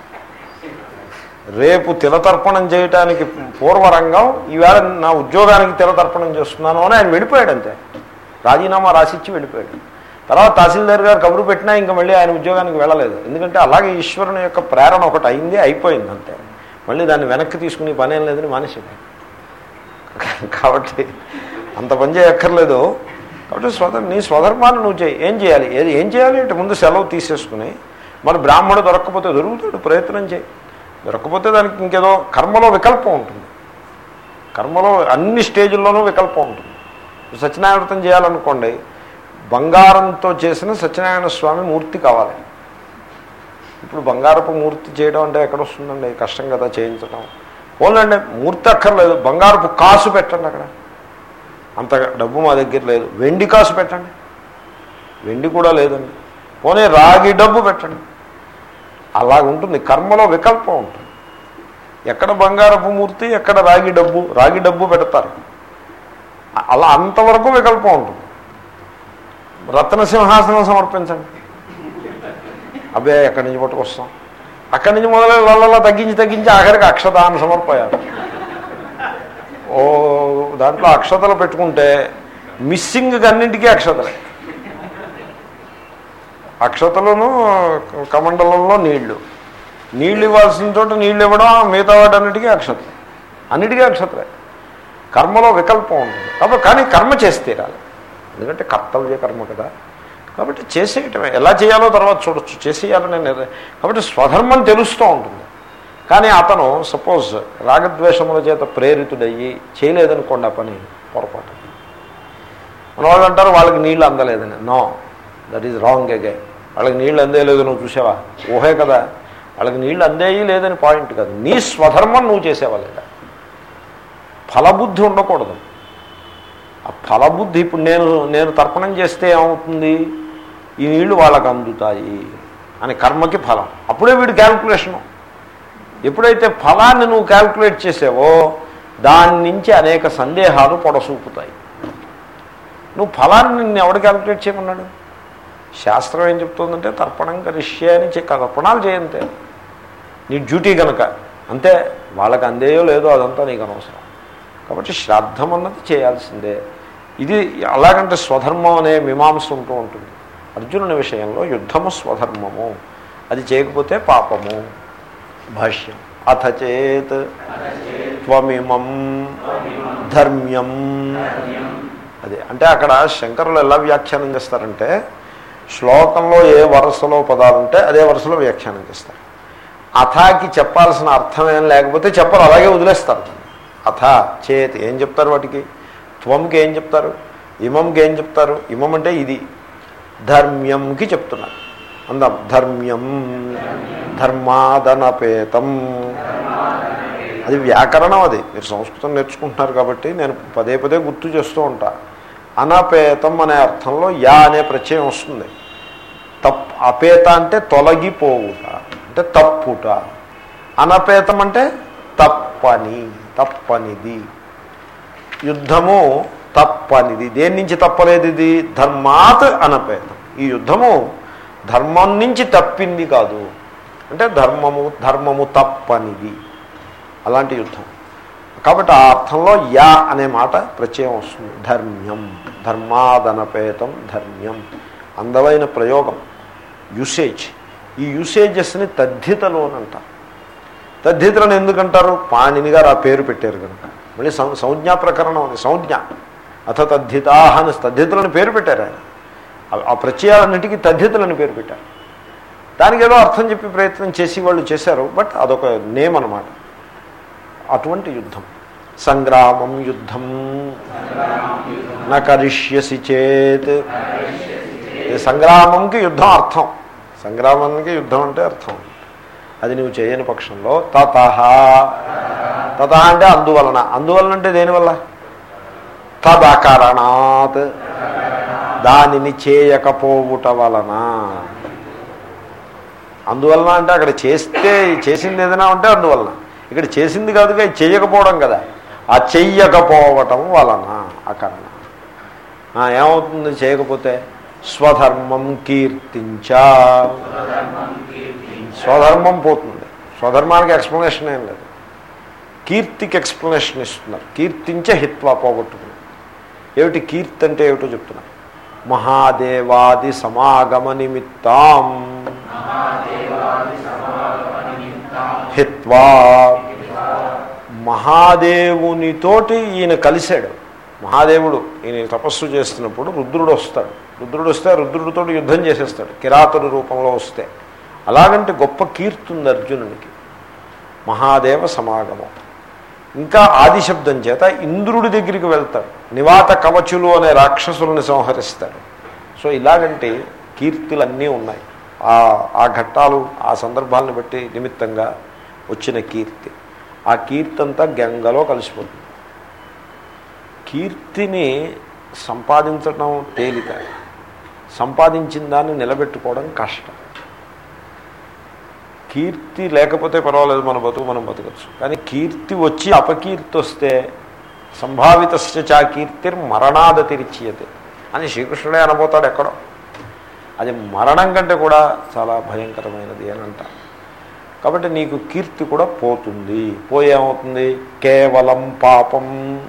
రేపు తిలతర్పణం చేయటానికి పూర్వరంగం ఈవేళ నా ఉద్యోగానికి తిలతర్పణం చేస్తున్నాను అని ఆయన వెళ్ళిపోయాడు అంతే రాజీనామా రాసిచ్చి వెళ్ళిపోయాడు తర్వాత తహసీల్దార్ గారు కబురు పెట్టినా ఇంకా మళ్ళీ ఆయన ఉద్యోగానికి వెళ్ళలేదు ఎందుకంటే అలాగే ఈశ్వరుని యొక్క ప్రేరణ ఒకటి అయింది అయిపోయింది అంతే మళ్ళీ దాన్ని వెనక్కి తీసుకుని పనేం లేదని మానేసాడు కాబట్టి అంత పని చేయక్కర్లేదు కాబట్టి స్వధ నీ స్వధర్మాన్ని నువ్వు చేయి ఏం చేయాలి ఏది ఏం చేయాలి అంటే ముందు సెలవు తీసేసుకుని మరి బ్రాహ్మణుడు దొరక్కపోతే దొరుకుతాడు ప్రయత్నం చేయి దొరకకపోతే దానికి ఇంకేదో కర్మలో వికల్పం ఉంటుంది కర్మలో అన్ని స్టేజ్ల్లోనూ వికల్పం ఉంటుంది సత్యనారాయణ వ్రతం చేయాలనుకోండి బంగారంతో చేసిన సత్యనారాయణ స్వామి మూర్తి కావాలి ఇప్పుడు బంగారపు మూర్తి చేయడం అంటే ఎక్కడ వస్తుందండి కష్టం కదా చేయించడం ఓన్లండి మూర్తి అక్కర్లేదు బంగారపు కాసు పెట్టండి అక్కడ అంత డబ్బు మా దగ్గర లేదు వెండి కాసు పెట్టండి వెండి కూడా లేదండి పోనీ రాగి డబ్బు పెట్టండి అలాగ ఉంటుంది కర్మలో వికల్పం ఉంటుంది ఎక్కడ బంగారపు మూర్తి ఎక్కడ రాగి డబ్బు రాగి డబ్బు పెడతారు అలా అంతవరకు వికల్పం ఉంటుంది రత్న సింహాసనం సమర్పించండి అబ్బే ఎక్కడి నుంచి పట్టుకొస్తాం అక్కడి నుంచి మొదలై వాళ్ళ తగ్గించి తగ్గించి ఆఖరికి అక్షతాన్ని సమర్పయారు ఓ దాంట్లో అక్షతలు పెట్టుకుంటే మిస్సింగ్ అన్నింటికీ అక్షతలే అక్షతలను కమండలంలో నీళ్లు నీళ్ళు ఇవ్వాల్సిన చోట నీళ్ళు ఇవ్వడం మిగతా వాటన్నిటికీ అక్షతలే అన్నిటికీ అక్షతలే కర్మలో వికల్పం ఉంటుంది కాబట్టి కానీ కర్మ చేసి తీరాలి ఎందుకంటే కర్తవ్య కర్మ కదా కాబట్టి చేసేయటమే ఎలా చేయాలో తర్వాత చూడొచ్చు చేసేయాలని నిర్ణయం కాబట్టి స్వధర్మం తెలుస్తూ ఉంటుంది కానీ అతను సపోజ్ రాగద్వేషముల చేత ప్రేరితుడయ్యి చేయలేదనుకోండి ఆ పని పొరపాటు మన వాళ్ళు అంటారు వాళ్ళకి నీళ్ళు అందలేదని నో దట్ ఈజ్ రాంగ్ అగే వాళ్ళకి నీళ్ళు అందేయలేదు నువ్వు చూసావా ఊహే కదా వాళ్ళకి నీళ్ళు అందేయి లేదని పాయింట్ కాదు నీ స్వధర్మం నువ్వు చేసేవా లేదా ఫలబుద్ధి ఉండకూడదు ఆ ఫలబుద్ధి ఇప్పుడు నేను నేను తర్పణం చేస్తే ఏమవుతుంది ఈ నీళ్లు వాళ్ళకు అందుతాయి అని కర్మకి ఫలం అప్పుడే వీడు క్యాల్కులేషను ఎప్పుడైతే ఫలాన్ని నువ్వు క్యాల్కులేట్ చేసావో దాని నుంచి అనేక సందేహాలు పొడసూపుతాయి నువ్వు ఫలాన్ని నిన్ను ఎవడు క్యాల్కులేట్ చేయమన్నాడు శాస్త్రం ఏం చెప్తుందంటే తర్పణం కరిష్యే అని చె తర్పణాలు చేయంతే నీ డ్యూటీ కనుక అంతే వాళ్ళకి అందేయో లేదో అదంతా నీకు అనవసరం కాబట్టి శ్రాద్ధం అన్నది చేయాల్సిందే ఇది అలాగంటే స్వధర్మం అనే మీమాంస ఉంటూ ఉంటుంది అర్జునుని విషయంలో యుద్ధము స్వధర్మము అది చేయకపోతే పాపము భాష్యం అథ చేత్ త్వమిమం ధర్మ్యం అదే అంటే అక్కడ శంకరులు ఎలా వ్యాఖ్యానం చేస్తారంటే శ్లోకంలో ఏ వరుసలో పదాలు ఉంటే అదే వరుసలో వ్యాఖ్యానం చేస్తారు అథాకి చెప్పాల్సిన అర్థం ఏం లేకపోతే చెప్పరు అలాగే వదిలేస్తారు అథ చేతి ఏం చెప్తారు వాటికి త్వంకి ఏం చెప్తారు ఇమంకి ఏం చెప్తారు ఇమం అంటే ఇది ధర్మ్యంకి చెప్తున్నారు అందాం ధర్మ్యం ధర్మాదనపేతం అది వ్యాకరణం అది మీరు సంస్కృతం నేర్చుకుంటున్నారు కాబట్టి నేను పదే పదే గుర్తు చేస్తూ ఉంటా అనపేతం అనే అర్థంలో యా అనే ప్రత్యయం వస్తుంది తప్ అపేత అంటే తొలగిపోవుట అంటే తప్పుట అనపేతం అంటే తప్పని తప్పనిది యుద్ధము తప్పనిది దేని నుంచి తప్పలేదు ఇది ధర్మాత్ అనపేతం ఈ యుద్ధము ధర్మం నుంచి తప్పింది కాదు అంటే ధర్మము ధర్మము తప్పనిది అలాంటి యుద్ధం కాబట్టి ఆ అర్థంలో యా అనే మాట ప్రత్యయం వస్తుంది ధర్మ్యం ధర్మాదనపేతం ధర్మ్యం అందమైన ప్రయోగం యూసేజ్ ఈ యూసేజెస్ని తద్ధితలు అని అంటారు తద్ధితులను ఎందుకంటారు పాణిని గారు ఆ పేరు పెట్టారు కనుక మళ్ళీ సం సంజ్ఞా ప్రకరణం అది సంజ్ఞ అథ తద్ధితా అని తద్ధితులను పేరు పెట్టారు ఆయన ఆ- ఆ ప్రత్యయాలన్నిటికీ తద్ధితులని పేరు పెట్టారు దానికి ఏదో అర్థం చెప్పి ప్రయత్నం చేసి వాళ్ళు చేశారు బట్ అదొక నేమ్ అనమాట అటువంటి యుద్ధం సంగ్రామం యుద్ధం నకరిష్యసి చేత్ ఈ సంగ్రామంకి యుద్ధం అర్థం సంగ్రామానికి యుద్ధం అంటే అర్థం అది నువ్వు చేయని పక్షంలో తత తత అంటే అందువలన అందువలన అంటే దేనివల్ల తదకరణాత్ దానిని చేయకపోవుట వలన అందువలన అంటే అక్కడ చేస్తే చేసింది ఏదైనా ఉంటే అందువలన ఇక్కడ చేసింది కాదుగా ఇది చేయకపోవడం కదా ఆ చెయ్యకపోవటం వలన అకరణ ఆ, ఏమవుతుంది చేయకపోతే స్వధర్మం కీర్తించ స్వధర్మం పోతుంది స్వధర్మానికి ఎక్స్ప్లెనేషన్ ఏం లేదు కీర్తికి ఎక్స్ప్లెనేషన్ ఇస్తున్నారు కీర్తించే హిత్వా పోగొట్టుకుని ఏమిటి కీర్తి అంటే ఏమిటో చెప్తున్నారు మహాదేవాది సమాగమ నిమిత్తం హిత్వా మహాదేవునితోటి ఈయన కలిశాడు మహాదేవుడు ఈయన తపస్సు చేస్తున్నప్పుడు రుద్రుడు వస్తాడు రుద్రుడు వస్తే రుద్రుడితో యుద్ధం చేసేస్తాడు కిరాతుడి రూపంలో వస్తే అలాగంటే గొప్ప కీర్తి ఉంది అర్జునునికి మహాదేవ సమాగమం ఇంకా ఆదిశబ్దం చేత ఇంద్రుడి దగ్గరికి వెళ్తాడు నివాత కవచులు అనే రాక్షసులను సంహరిస్తాడు సో ఇలాగంటే కీర్తులన్నీ ఉన్నాయి ఆ ఆ ఘట్టాలు ఆ సందర్భాలను బట్టి నిమిత్తంగా వచ్చిన కీర్తి ఆ కీర్తి అంతా గంగలో కలిసిపోతుంది కీర్తిని సంపాదించడం తేలిక సంపాదించిన దాన్ని నిలబెట్టుకోవడం కష్టం కీర్తి లేకపోతే పర్వాలేదు మన బతుకు మనం బతకచ్చు కానీ కీర్తి వచ్చి అపకీర్తి వస్తే సంభావితస్య చా కీర్తిర్ మరణాదతిరిచ్యతే అని శ్రీకృష్ణుడే అనబోతాడు ఎక్కడో అది మరణం కంటే కూడా చాలా భయంకరమైనది అని అంటారు కాబట్టి నీకు కీర్తి కూడా పోతుంది పోయేమవుతుంది కేవలం పాపం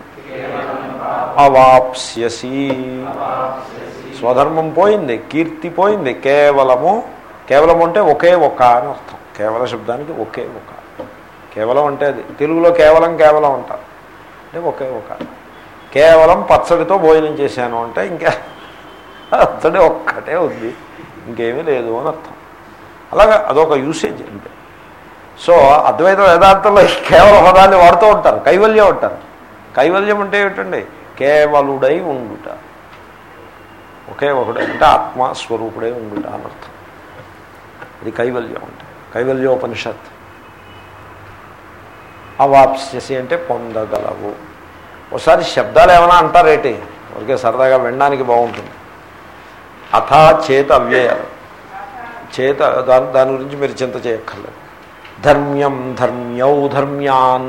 అవాప్స్యసి స్వధర్మం పోయింది కీర్తి పోయింది కేవలము కేవలం అంటే ఒకే ఒక అని అర్థం కేవల శబ్దానికి ఒకే ఒక కేవలం అంటే అది తెలుగులో కేవలం కేవలం అంటారు అంటే ఒకే ఒక కేవలం పచ్చడితో భోజనం చేశాను అంటే ఇంకా అతడే ఒక్కటే ఉంది ఇంకేమీ లేదు అని అర్థం అలాగా అదొక యూసేజ్ అంటే సో అద్వైత వేదాంతంలో ఈ కేవల పదాన్ని వాడుతూ ఉంటారు కైవల్యం అంటారు కైవల్యం అంటే ఏమిటండి కేవలుడై ఉండుట ఒకే ఒకడే అంటే ఆత్మస్వరూపుడై ఉండుట అని అర్థం ఇది కైవల్యం అంటే కైవల్యోపనిషత్ అవాప్స్యసి అంటే పొందగలవు ఒకసారి శబ్దాలు ఏమైనా అంటారేటి ఒకే సరదాగా వినడానికి బాగుంటుంది అథా చేత అవ్యయాలు చేత దాని దాని గురించి మీరు చింత చేయక్కర్లేదు ధర్మ్యం ధర్మ్యౌ ధర్మ్యాన్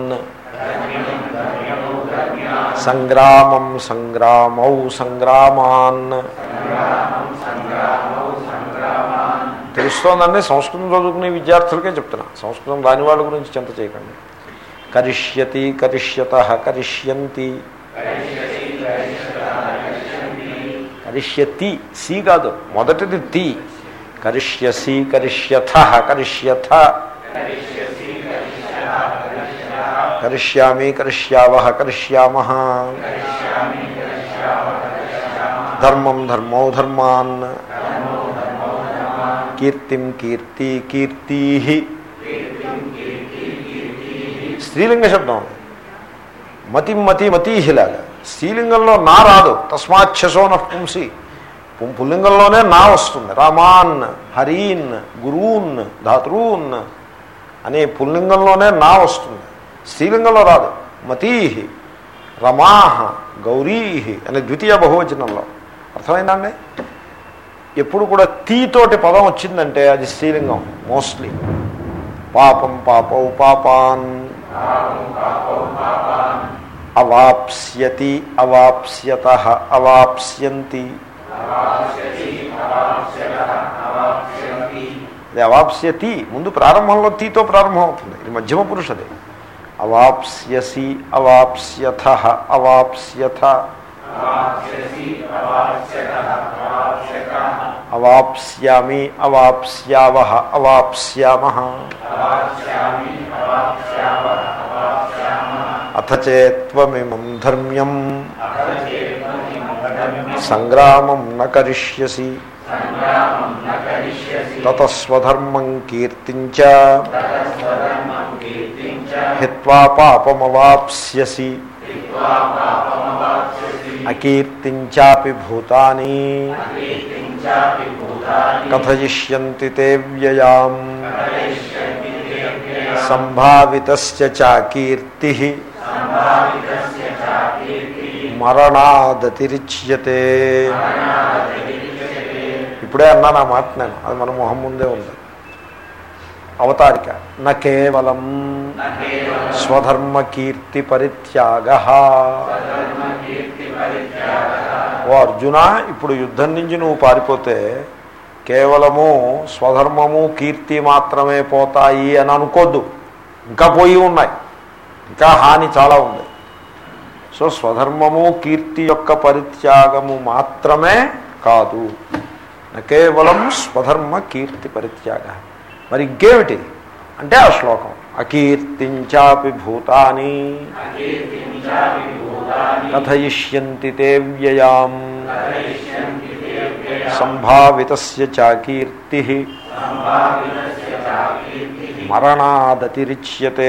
సంగ్రామం సంగ్రామౌ సంగ్రామాన్ తెలుస్తోందండి సంస్కృతం చదువుకునే విద్యార్థులకే చెప్తున్నా సంస్కృతం రాని వాళ్ళ గురించి చింత చేయకండి కరిష్యతి కరిష్యత కరిష్యంతి కరిష్యతి సి కాదు మొదటిది తి కరిష్యసి కరిష్యథ కరిష్యథ కరిష్యామి కరిష్యావ కరిష్యామ ధర్మం ధర్మౌ ధర్మాన్ కీర్తిం కీర్తి కీర్తి స్త్రీలింగ శబ్దం మతి మతి మతీహిలాగా స్త్రీలింగంలో నా రాదు తస్మాచ్ఛసోన పుంసి పుల్లింగంలోనే నా వస్తుంది రామాన్ హరీన్ గురూన్ ధాతృన్ అనే పుల్లింగంలోనే నా వస్తుంది స్త్రీలింగంలో రాదు మతీహి రమాహ గౌరీహి అనే ద్వితీయ బహువచనంలో అర్థమైందండి ఎప్పుడు కూడా తీతోటి పదం వచ్చిందంటే అది స్త్రీలింగం మోస్ట్లీ పాపం పాపౌ పాపాన్ అవాప్స్యతి అవాప్స్యత అవాప్స్యంతి ఇది అవాప్స్యతి ముందు ప్రారంభంలో తీతో ప్రారంభం అవుతుంది ఇది మధ్యమ పురుషది అవాప్స్యసి అవాప్స్యథ అవాప్స్యథ అవాప్స్యామి అవాప్స్యావ అవాప్స్యామ అథ చేత్వమిమం ధర్మ్యం సంగ్రామం న కరిష్యసి తతస్వధర్మం కీర్తించ హిత్వా పాపమవాప్స్యసి అకీర్తించాపి భూతాని కథయిష్యంతి తే వ్యయాం సంభావితస్య చాకీర్తి మరణాదతిరిచ్యతే ఇప్పుడే అన్నాను ఆ మాట నేను అది మన మొహం ముందే ఉంది అవతారిక న కేవలం స్వధర్మ కీర్తి పరిత్యాగ ఓ అర్జున ఇప్పుడు యుద్ధం నుంచి నువ్వు పారిపోతే కేవలము స్వధర్మము కీర్తి మాత్రమే పోతాయి అని అనుకోద్దు ఇంకా పోయి ఉన్నాయి ఇంకా హాని చాలా ఉంది సో స్వధర్మము కీర్తి యొక్క పరిత్యాగము మాత్రమే కాదు కేవలం స్వధర్మ కీర్తి పరిత్యాగ మరి ఇంకేమిటి అంటే ఆ శ్లోకం అకీర్తించాపి భూతాని కథయిష్యంతి తే వ్యయాం సంభావితస్య చాకీర్తి మరణాదతిరిచ్యతే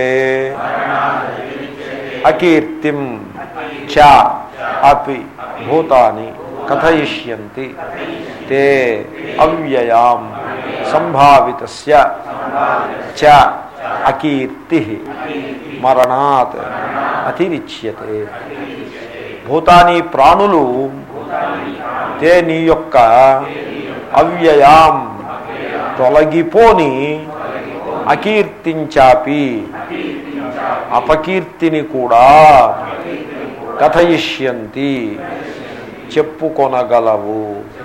అకీర్తిం చ అపి భూతాని కథయిష్యంతి తే అవ్యయాం సంభావితస్య చ అకీర్తి మరణాత్ అతిరిచ్యతే భూతాని ప్రాణులు తే నీ యొక్క అవ్యయాం తొలగిపోని అకీర్తించాపి అపకీర్తిని కూడా కథయిష్యంతి చెప్పుకొనగలవు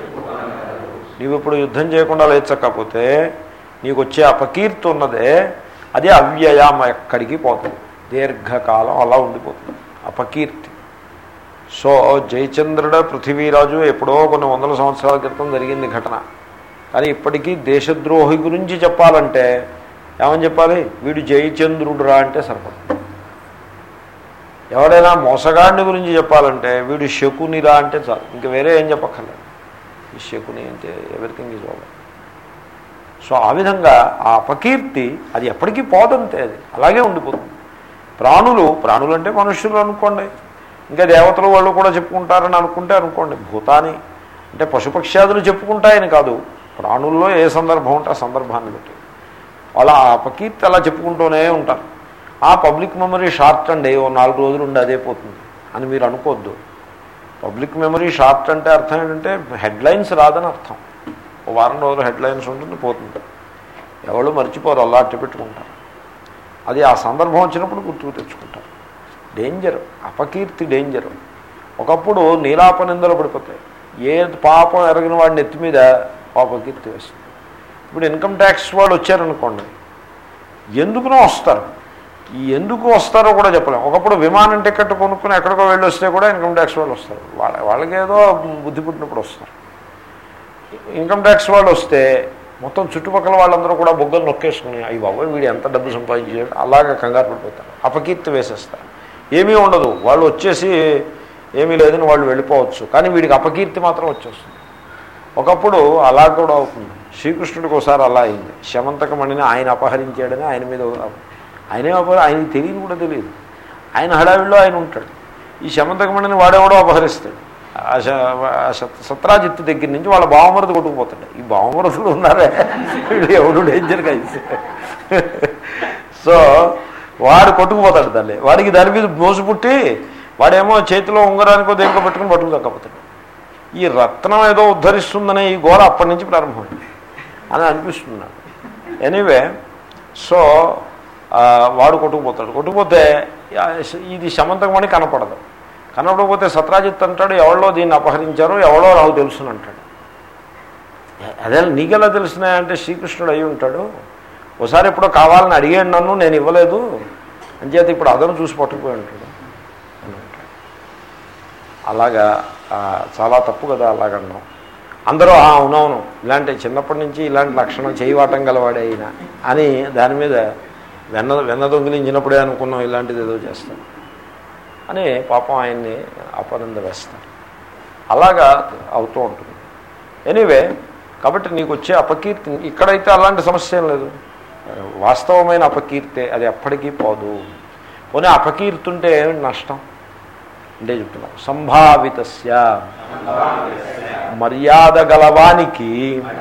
నీవు ఇప్పుడు యుద్ధం చేయకుండా లేచకపోతే నీకు వచ్చే అపకీర్తి ఉన్నదే అది అవ్యయం ఎక్కడికి పోతుంది దీర్ఘకాలం అలా ఉండిపోతుంది అపకీర్తి సో జయచంద్రుడ పృథివీరాజు ఎప్పుడో కొన్ని వందల సంవత్సరాల క్రితం జరిగింది ఘటన కానీ ఇప్పటికీ దేశద్రోహి గురించి చెప్పాలంటే ఏమని చెప్పాలి వీడు జయచంద్రుడురా అంటే సరిపడు ఎవడైనా మోసగాడిని గురించి చెప్పాలంటే వీడు శకునిరా అంటే చాలు ఇంక వేరే ఏం చెప్పక్కర్లేదు ఈ శకుని అంటే ఎవ్రీథింగ్ ఈజ్ ఓవర్ సో ఆ విధంగా ఆ అపకీర్తి అది ఎప్పటికీ పోదంతే అది అలాగే ఉండిపోతుంది ప్రాణులు ప్రాణులు అంటే మనుషులు అనుకోండి ఇంకా దేవతలు వాళ్ళు కూడా చెప్పుకుంటారని అనుకుంటే అనుకోండి భూతాని అంటే పశుపక్ష్యాదులు చెప్పుకుంటాయని కాదు ప్రాణుల్లో ఏ సందర్భం ఉంటే ఆ సందర్భాన్ని బట్టి వాళ్ళ ఆ అపకీర్తి అలా చెప్పుకుంటూనే ఉంటారు ఆ పబ్లిక్ మెమరీ షార్ట్ అండి ఓ నాలుగు రోజులు ఉండి అదే పోతుంది అని మీరు అనుకోవద్దు పబ్లిక్ మెమరీ షార్ట్ అంటే అర్థం ఏంటంటే హెడ్లైన్స్ రాదని అర్థం ఓ వారం రోజులు హెడ్లైన్స్ ఉంటుంది పోతుంది ఎవరు మర్చిపోరు అలా అట్టి పెట్టుకుంటారు అది ఆ సందర్భం వచ్చినప్పుడు గుర్తుకు తెచ్చుకుంటారు డేంజర్ అపకీర్తి డేంజర్ ఒకప్పుడు నీలాప నిందలు పడిపోతాయి ఏ పాపం ఎరగిన వాడిని ఎత్తి మీద పాపకీర్తి వేస్తుంది ఇప్పుడు ఇన్కమ్ ట్యాక్స్ వాళ్ళు వచ్చారనుకోండి ఎందుకునో వస్తారు ఈ ఎందుకు వస్తారో కూడా చెప్పలేం ఒకప్పుడు విమానం టికెట్ కొనుక్కుని ఎక్కడికో వెళ్ళి వస్తే కూడా ఇన్కమ్ ట్యాక్స్ వాళ్ళు వస్తారు వాళ్ళ వాళ్ళకి ఏదో బుద్ధి పుట్టినప్పుడు వస్తారు ఇన్కమ్ ట్యాక్స్ వాళ్ళు వస్తే మొత్తం చుట్టుపక్కల వాళ్ళందరూ కూడా బొగ్గలు నొక్కేసుకుని అయ్యి బాబోయ్ వీడు ఎంత డబ్బు సంపాదించాడు అలాగే కంగారు పడిపోతారు అపకీర్తి వేసేస్తారు ఏమీ ఉండదు వాళ్ళు వచ్చేసి ఏమీ లేదని వాళ్ళు వెళ్ళిపోవచ్చు కానీ వీడికి అపకీర్తి మాత్రం వచ్చేస్తుంది ఒకప్పుడు అలా కూడా అవుతుంది శ్రీకృష్ణుడికి ఒకసారి అలా అయింది శమంతకమణిని ఆయన అపహరించాడని ఆయన మీద ఆయనే అపహరి ఆయనకి తెలియదు కూడా తెలియదు ఆయన హడావిడిలో ఆయన ఉంటాడు ఈ శమంతకమణిని వాడేవాడో అపహరిస్తాడు ఆ శ- ఆ సత్- సత్రాజిత్తు దగ్గర నుంచి వాళ్ళ బావమరది కొట్టుకుపోతాడు ఈ బావమరదులు ఉన్నారే వీళ్ళు ఎవడు డేంజర్గా అయితే సో వాడు కొట్టుకుపోతాడు తల్లి వాడికి దాని మీద మోసు పుట్టి వాడేమో చేతిలో ఉంగరానికో దేనికో పెట్టుకుని పట్టుకు దక్కపోతాడు ఈ రత్నం ఏదో ఉద్ధరిస్తుందనే ఈ గోల అప్పటి నుంచి ప్రారంభమైంది అని అనిపిస్తుంది నాకు ఎనీవే సో ఆ, వాడు కొట్టుకుపోతాడు కొట్టుకుపోతే ఆ, ఇది శమంతకమని కనపడదు కనపడకపోతే సత్రాజిత్ అంటాడు ఎవరో దీన్ని అపహరించారో ఎవరో నాకు తెలుసుని అంటాడు అదే నీకెలా తెలిసినాయంటే శ్రీకృష్ణుడు అయి ఉంటాడు ఒకసారి ఎప్పుడో కావాలని అడిగాడు నన్ను నేను ఇవ్వలేదు అంచేత ఇప్పుడు అదను చూసి పట్టుకుపోయి ఉంటాడు అని అంటాడు. అలాగా ఆ, చాలా తప్పు కదా అలాగన్నాం అందరూ "ఆ, అవునవును ఇలాంటి చిన్నప్పటి నుంచి ఇలాంటి లక్షణం చేయవాటం గలవాడే అయినా అని దాని మీద వెన్న వెన్న దొంగిలించినప్పుడే అనుకున్నాం ఇలాంటిది ఏదో చేస్తాం అని పాపం ఆయన్ని అపనింద వేస్తారు అలాగా అవుతూ ఉంటుంది ఎనీవే కాబట్టి నీకు వచ్చే అపకీర్తి ఇక్కడైతే అలాంటి సమస్య ఏం లేదు వాస్తవమైన అపకీర్తే అది ఎప్పటికీ పోదు పోనీ అపకీర్తి ఉంటే ఏమిటి నష్టం అంటే చెప్తున్నాం సంభావితస్య మర్యాద గలవానికి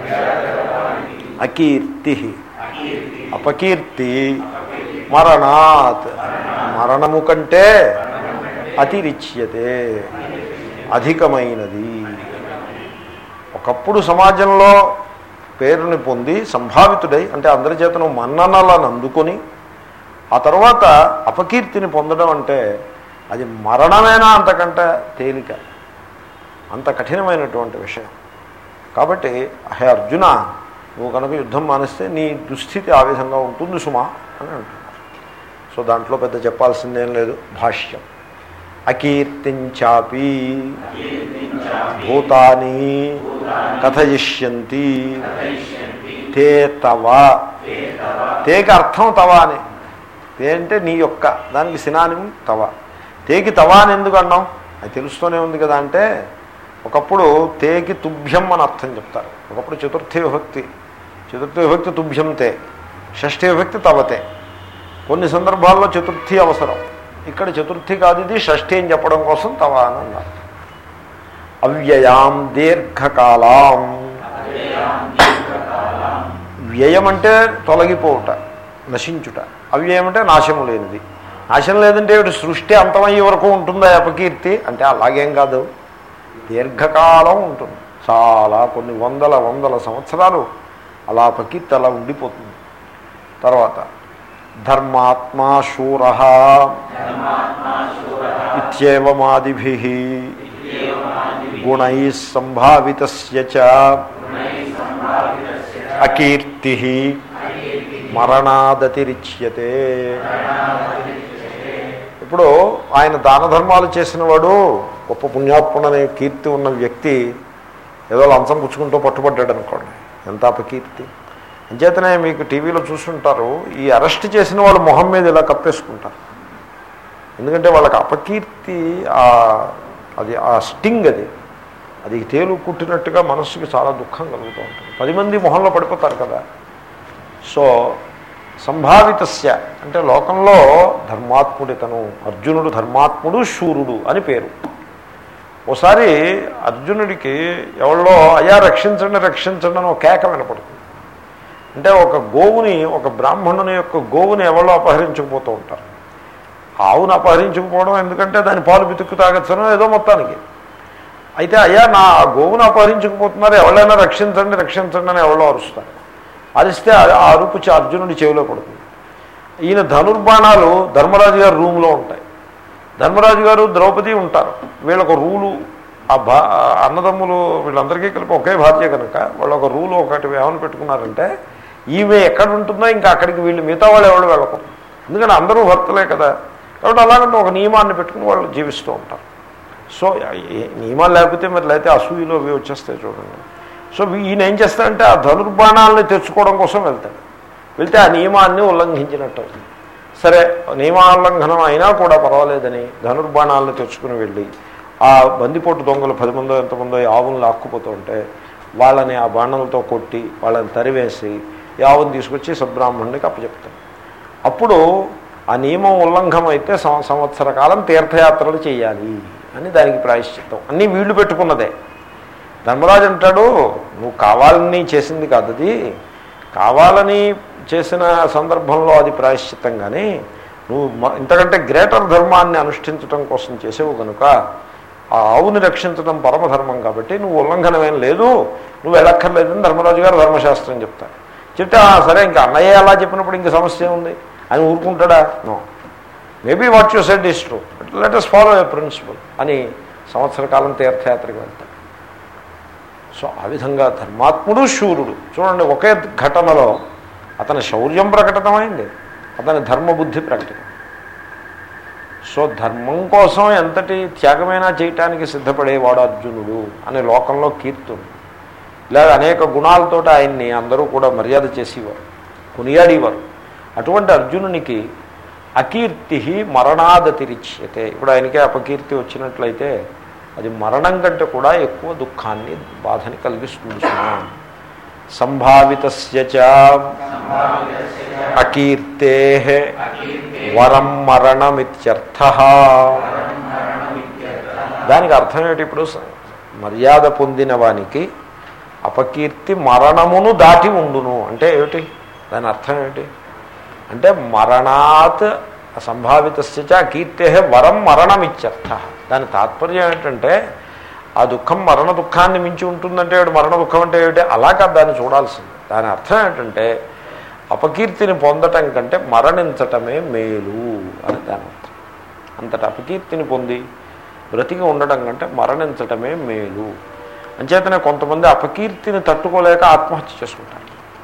అకీర్తి అపకీర్తి మరణాత్ మరణము కంటే అతిరిచ్యతే అధికమైనది ఒకప్పుడు సమాజంలో పేరుని పొంది సంభావితుడై అంటే అందరి చేతను మన్ననలను అందుకొని ఆ తర్వాత అపకీర్తిని పొందడం అంటే అది మరణమేనా అంతకంటే తేలిక అంత కఠినమైనటువంటి విషయం కాబట్టి హే అర్జున నువ్వు కనుక యుద్ధం మానేస్తే నీ దుస్థితి ఆ విధంగా ఉంటుంది సుమా అని అంటున్నారు సో దాంట్లో పెద్ద చెప్పాల్సిందేం లేదు భాష్యం అకీర్తించాపి భూతాని కథయిష్యంతి తే తవ తేకి అర్థం తవ అని తే అంటే నీ యొక్క దానికి సినానిం తవ తేకి తవా అని ఎందుకు అన్నాం అది తెలుస్తూనే ఉంది కదా అంటే ఒకప్పుడు తేకి తుభ్యం అని అర్థం చెప్తారు ఒకప్పుడు చతుర్థి విభక్తి చతుర్థి విభక్తి తుభ్యం తే షష్ఠి విభక్తి తవతే కొన్ని సందర్భాల్లో చతుర్థి అవసరం ఇక్కడ చతుర్థి కాదు ఇది షష్ఠి అని చెప్పడం కోసం తవా అని అన్నారు అవ్యయాం దీర్ఘకాలాం వ్యయం అంటే తొలగిపోవుట నశించుట అవ్యయం అంటే నాశము లేనిది నాశనం లేదంటే ఇటు సృష్టి అంతమయ్యే వరకు ఉంటుందా అపకీర్తి అంటే అలాగేం కాదు దీర్ఘకాలం ఉంటుంది చాలా కొన్ని వందల వందల సంవత్సరాలు అలా అపకీర్తి అలా ఉండిపోతుంది తర్వాత ధర్మాత్మా శూర ఇత్యేవమాదిభి గుణై సంభావిత అకీర్తి మరణాదతిరిచ్యతే ఇప్పుడు ఆయన దాన ధర్మాలు చేసినవాడు గొప్ప పుణ్యాత్ముడనే కీర్తి ఉన్న వ్యక్తి ఏదో లంచం పుచ్చుకుంటూ పట్టుబడ్డాడు అనుకోండి ఎంత అపకీర్తి అంచేతనే మీకు టీవీలో చూస్తుంటారు ఈ అరెస్ట్ చేసిన వాళ్ళు మొహం మీద ఇలా కప్పేసుకుంటారు ఎందుకంటే వాళ్ళకి అపకీర్తి అది ఆ స్టింగ్ అది అది తేలు కుట్టినట్టుగా మనస్సుకి చాలా దుఃఖం కలుగుతూ ఉంటుంది పది మంది మొహంలో పడిపోతారు కదా సో సంభావితస్య అంటే లోకంలో ధర్మాత్ముడితను అర్జునుడు ధర్మాత్ముడు శూరుడు అని పేరు ఓసారి అర్జునుడికి ఎవరో అయా రక్షించండి రక్షించండి అని ఒక కేక వినపడుతుంది అంటే ఒక గోవుని ఒక బ్రాహ్మణుని యొక్క గోవుని ఎవరో అపహరించుకుపోతూ ఉంటారు ఆవును అపహరించుకుపోవడం ఎందుకంటే దాని పాలు బితుక్కు తాగచ్చను ఏదో మొత్తానికి అయితే అయ్యా నా గోవును అపహరించుకుపోతున్నారు ఎవరైనా రక్షించండి రక్షించండి అని ఎవరో అరుస్తారు అరిస్తే ఆ అరుపు అర్జునుడి చెవిలో పడుతుంది ఈయన ధనుర్బాణాలు ధర్మరాజు గారు రూమ్లో ఉంటాయి ధర్మరాజు గారు ద్రౌపది ఉంటారు వీళ్ళొక రూలు ఆ భా అన్నదమ్ములు వీళ్ళందరికీ కలిపి ఒకే భార్య కనుక వాళ్ళు ఒక రూలు ఒకటి ఏమని పెట్టుకున్నారంటే ఈమె ఎక్కడ ఉంటుందో ఇంకా అక్కడికి వీళ్ళు మిగతా వాళ్ళు ఎవరు వెళ్ళకూడదు ఎందుకంటే అందరూ భర్తలే కదా కాబట్టి అలాగంటే ఒక నియమాన్ని పెట్టుకుని వాళ్ళు జీవిస్తూ ఉంటారు సో నియమాలు లేకపోతే మరి లేకపోతే అసూయలో అవి వచ్చేస్తాయి చూడండి సో ఈయన ఏం చేస్తాడంటే ఆ ధనుర్బాణాలని తెచ్చుకోవడం కోసం వెళ్తాడు వెళ్తే ఆ నియమాన్ని ఉల్లంఘించినట్టు అవుతుంది సరే నియమాల్లంఘనం అయినా కూడా పర్వాలేదని ధనుర్బాణాలను తెచ్చుకుని వెళ్ళి ఆ బందిపోటు దొంగలు పది మందో ఎంతమందో ఆవులను లాక్కుపోతూ ఉంటే వాళ్ళని ఆ బాణాలతో కొట్టి వాళ్ళని తరివేసి ఆవును తీసుకొచ్చి సబ్రాహ్మణుడికి అప్పచెప్తాడు అప్పుడు ఆ నియమం ఉల్లంఘం అయితే సంవత్సర కాలం తీర్థయాత్రలు చేయాలి అని దానికి ప్రాయశ్చిత్తం అన్నీ వీళ్ళు పెట్టుకున్నదే ధర్మరాజు అంటాడు నువ్వు కావాలని చేసింది కాదు అది కావాలని చేసిన సందర్భంలో అది ప్రాయశ్చిత్తం కానీ నువ్వు ఇంతకంటే గ్రేటర్ ధర్మాన్ని అనుష్ఠించడం కోసం చేసేవు కనుక ఆ ఆవుని రక్షించడం పరమధర్మం కాబట్టి నువ్వు ఉల్లంఘనమేం లేదు నువ్వు వెళ్ళక్కర్లేదని ధర్మరాజు గారు ధర్మశాస్త్రం చెప్తారు చెప్తే సరే ఇంకా అన్నయ్య అలా చెప్పినప్పుడు ఇంక సమస్య ఉంది అని ఊరుకుంటాడా no maybe what you said is true let us follow a principle అని సంవత్సర కాలం తీర్థయాత్రకు వెళ్తాడు సో ఆ విధంగా ధర్మాత్ముడు శూరుడు చూడండి ఒకే ఘటనలో అతని శౌర్యం ప్రకటితమైంది అతని ధర్మబుద్ధి ప్రకటితం సో ధర్మం కోసం ఎంతటి త్యాగమైనా చేయటానికి సిద్ధపడేవాడు అర్జునుడు అనే లోకంలో కీర్తుడు ఇలా అనేక గుణాలతో ఆయన్ని అందరూ కూడా మర్యాద చేసేవారు కొనియాడేవారు అటువంటి అర్జునునికి అకీర్తి మరణాదతిరిచ్యతే ఇప్పుడు ఆయనకే అపకీర్తి వచ్చినట్లయితే అది మరణం కంటే కూడా ఎక్కువ దుఃఖాన్ని బాధని కలిగిస్తుంది సంభావిత అకీర్తే వరం మరణమిత్యర్థ దానికి అర్థం ఏమిటి ఇప్పుడు మర్యాద పొందిన వానికి అపకీర్తి మరణమును దాటి ఉండును అంటే ఏమిటి దాని అర్థం ఏమిటి అంటే మరణాత్ సంభావిత కీర్తే వరం మరణమిత్యర్థ దాని తాత్పర్యం ఏంటంటే ఆ దుఃఖం మరణ దుఃఖాన్ని మించి ఉంటుందంటే మరణ దుఃఖం అంటే ఏమిటి అలా కాదు దాన్ని చూడాల్సింది దాని అర్థం ఏంటంటే అపకీర్తిని పొందటం కంటే మరణించటమే మేలు అని దాని అర్థం అంతటి అపకీర్తిని పొంది బ్రతికి ఉండడం కంటే మరణించటమే మేలు అంచేతనే కొంతమంది అపకీర్తిని తట్టుకోలేక ఆత్మహత్య చేసుకుంటారు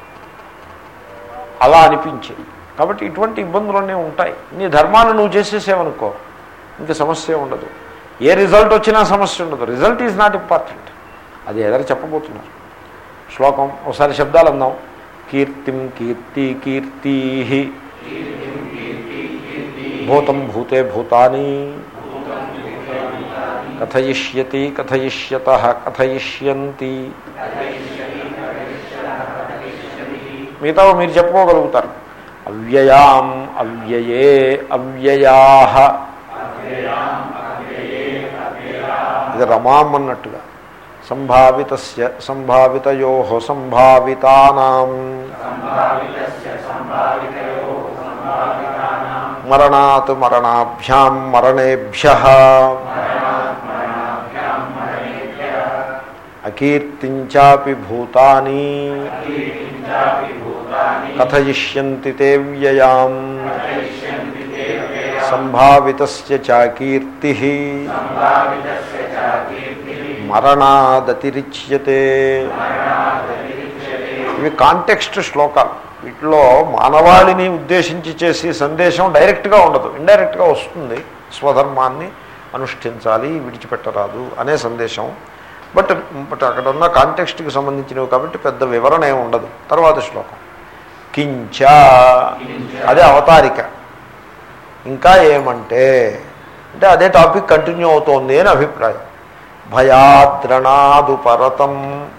అలా అనిపించేది కాబట్టి ఇటువంటి ఇబ్బందులన్నీ ఉంటాయి నీ ధర్మాన్ని నువ్వు చేసేసేవనుకో ఇంక సమస్య ఉండదు ఏ రిజల్ట్ వచ్చినా సమస్య ఉండదు రిజల్ట్ ఈజ్ నాట్ ఇంపార్టెంట్ అది ఎదరు చెప్పబోతున్నారు శ్లోకం ఒకసారి శబ్దాలు అందాం కీర్తిం కీర్తి కీర్తి భూతం భూతే భూతాని కథయిష్యతి కథయిష్యత కథయిష్యంతి మిగతా మీరు చెప్పుకోగలుగుతారు అవ్యయాం అవ్యయే అవ్యయా ఇది రమాం అన్నట్టుగా సంభావిత సంభావితయో సంభావితానాం మరణాత్ మరణాభ్యాం మరణేభ్య అకీర్తించాపి భూతాని కథయిష్యంతి తే వ్యయాం సంభావిత చాకీర్తి మరణాదతిరిచ్యతే ఇవి కాంటెక్స్ట్ శ్లోకాలు వీటిలో మానవాళిని ఉద్దేశించి చేసే సందేశం డైరెక్ట్గా ఉండదు ఇండైరెక్ట్గా వస్తుంది స్వధర్మాన్ని అనుష్ఠించాలి విడిచిపెట్టరాదు అనే సందేశం బట్ బట్ అక్కడ ఉన్న కాంటెక్స్ట్కి సంబంధించినవి కాబట్టి పెద్ద వివరణ ఏమి ఉండదు తర్వాత శ్లోకం కించ అదే అవతారిక ఇంకా ఏమంటే అంటే అదే టాపిక్ కంటిన్యూ అవుతోంది అని అభిప్రాయం భయాద్రణాదు పరతం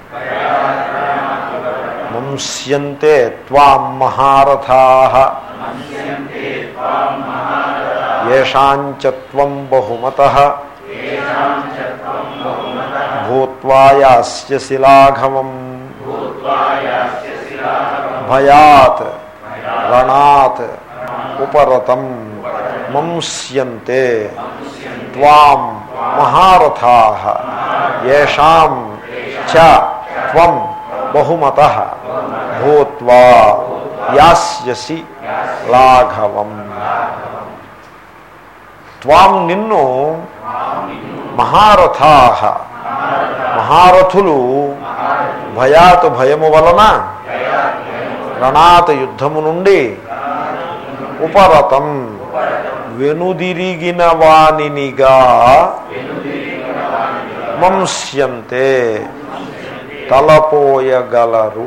మంస్యంతే త్వాం మహారథా ఏషాంచత్వం బహుమత భూత్వా యాస్యసి లాఘవం భయాత్ రణాత్ ఉపరతం మంస్యంతే త్వాం మహారథా ఏషాం చ త్వం బహుమత భూత్వా యాస్యసి లాఘవం త్వాం నిన్ను మహారథా మహారథులు భయాత్ భయము వలన రణాత్ యుద్ధము నుండి ఉపరతం వెనుదిరిగిన వానినిగా మంస్యంతే తలపోయగలరు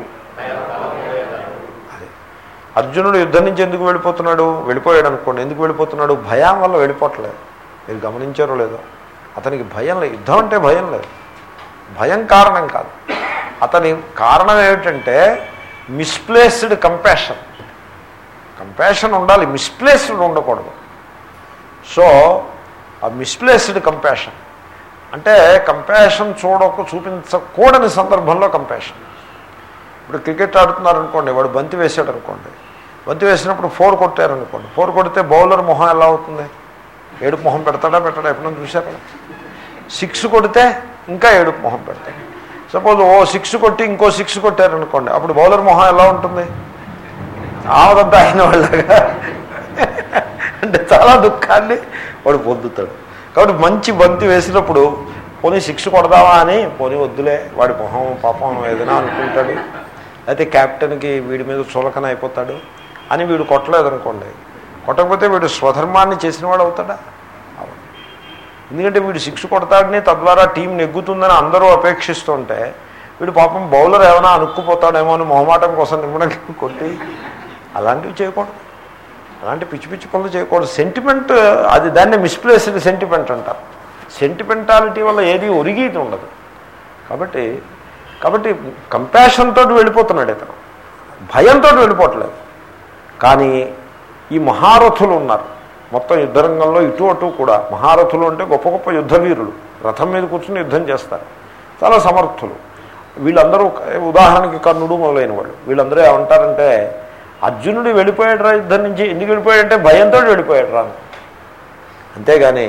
అది. అర్జునుడు యుద్ధం నుంచి ఎందుకు వెళ్ళిపోతున్నాడు వెళ్ళిపోయాడు అనుకోండి ఎందుకు వెళ్ళిపోతున్నాడు భయం వల్ల వెళ్ళిపోవట్లేదు మీరు గమనించారో లేదో అతనికి భయం లేదు యుద్ధం అంటే భయం లేదు భయం కారణం కాదు అతని కారణం ఏమిటంటే మిస్ప్లేస్డ్ కంపాషన్ కంపాషన్ ఉండాలి మిస్ప్లేస్డ్ ఉండకూడదు సో ఆ మిస్ప్లేస్డ్ కంపాషన్ అంటే కంపాషన్ చూడకు చూపించకూడని సందర్భంలో కంపాషన్ ఇప్పుడు క్రికెట్ ఆడుతున్నారనుకోండి వాడు బంతి వేసాడు అనుకోండి బంతి వేసినప్పుడు ఫోర్ కొట్టారనుకోండి ఫోర్ కొడితే బౌలర్ మొహం ఎలా అవుతుంది ఏడుపు మొహం పెడతాడా పెట్టడా ఎప్పుడైనా చూశారా సిక్స్ కొడితే ఇంకా ఏడుపు మొహం పెడతాడు సపోజ్ ఓ సిక్స్ కొట్టి ఇంకో సిక్స్ కొట్టారనుకోండి అప్పుడు బౌలర్ మొహం ఎలా ఉంటుంది ఆవదంతా అయిన వాళ్ళగా అంటే చాలా దుఃఖాన్ని వాడు పొందుతాడు కాబట్టి మంచి బంతి వేసినప్పుడు పోనీ సిక్స్ కొడదామా అని పోనీ వద్దులే వాడి మొహం పాపం ఏదైనా అనుకుంటాడు అయితే క్యాప్టెన్కి వీడి మీద చులకన అయిపోతాడు అని వీడు కొట్టలేదనుకోండి కొట్టకపోతే వీడు స్వధర్మాన్ని చేసిన వాడు అవుతాడా అవును ఎందుకంటే వీడు సిక్స్ కొడతాడని తద్వారా టీం నెగ్గుతుందని అందరూ అపేక్షిస్తుంటే వీడు పాపం బౌలర్ ఏమైనా అనుక్కుపోతాడేమో అని మొహమాటం కోసం నిమ్మడం కొట్టి అలాంటివి చేయకూడదు అలాంటి పిచ్చి పిచ్చి పనులు చేయకూడదు సెంటిమెంట్ అది దాన్ని మిస్ప్లేస్డ్ సెంటిమెంట్ అంటారు సెంటిమెంటాలిటీ వల్ల ఏది ఒరిగేది ఉండదు కాబట్టి కాబట్టి కంపాషన్ తోటి వెళ్ళిపోతున్నాడు ఇతను భయంతో వెళ్ళిపోవట్లేదు కానీ ఈ మహారథులు ఉన్నారు మొత్తం యుద్ధరంగంలో ఇటు అటు కూడా మహారథులు అంటే గొప్ప గొప్ప యుద్ధ వీరులు రథం మీద కూర్చుని యుద్ధం చేస్తారు చాలా సమర్థులు వీళ్ళందరూ ఉదాహరణకి కర్ణుడు మొదలైన వాళ్ళు వీళ్ళందరూ ఏమంటారంటే అర్జునుడు వెళ్ళిపోయాడు రా యుద్ధం నుంచి ఎందుకు వెళ్ళిపోయాడంటే భయంతో వెళ్ళిపోయాడు రా అంతేగాని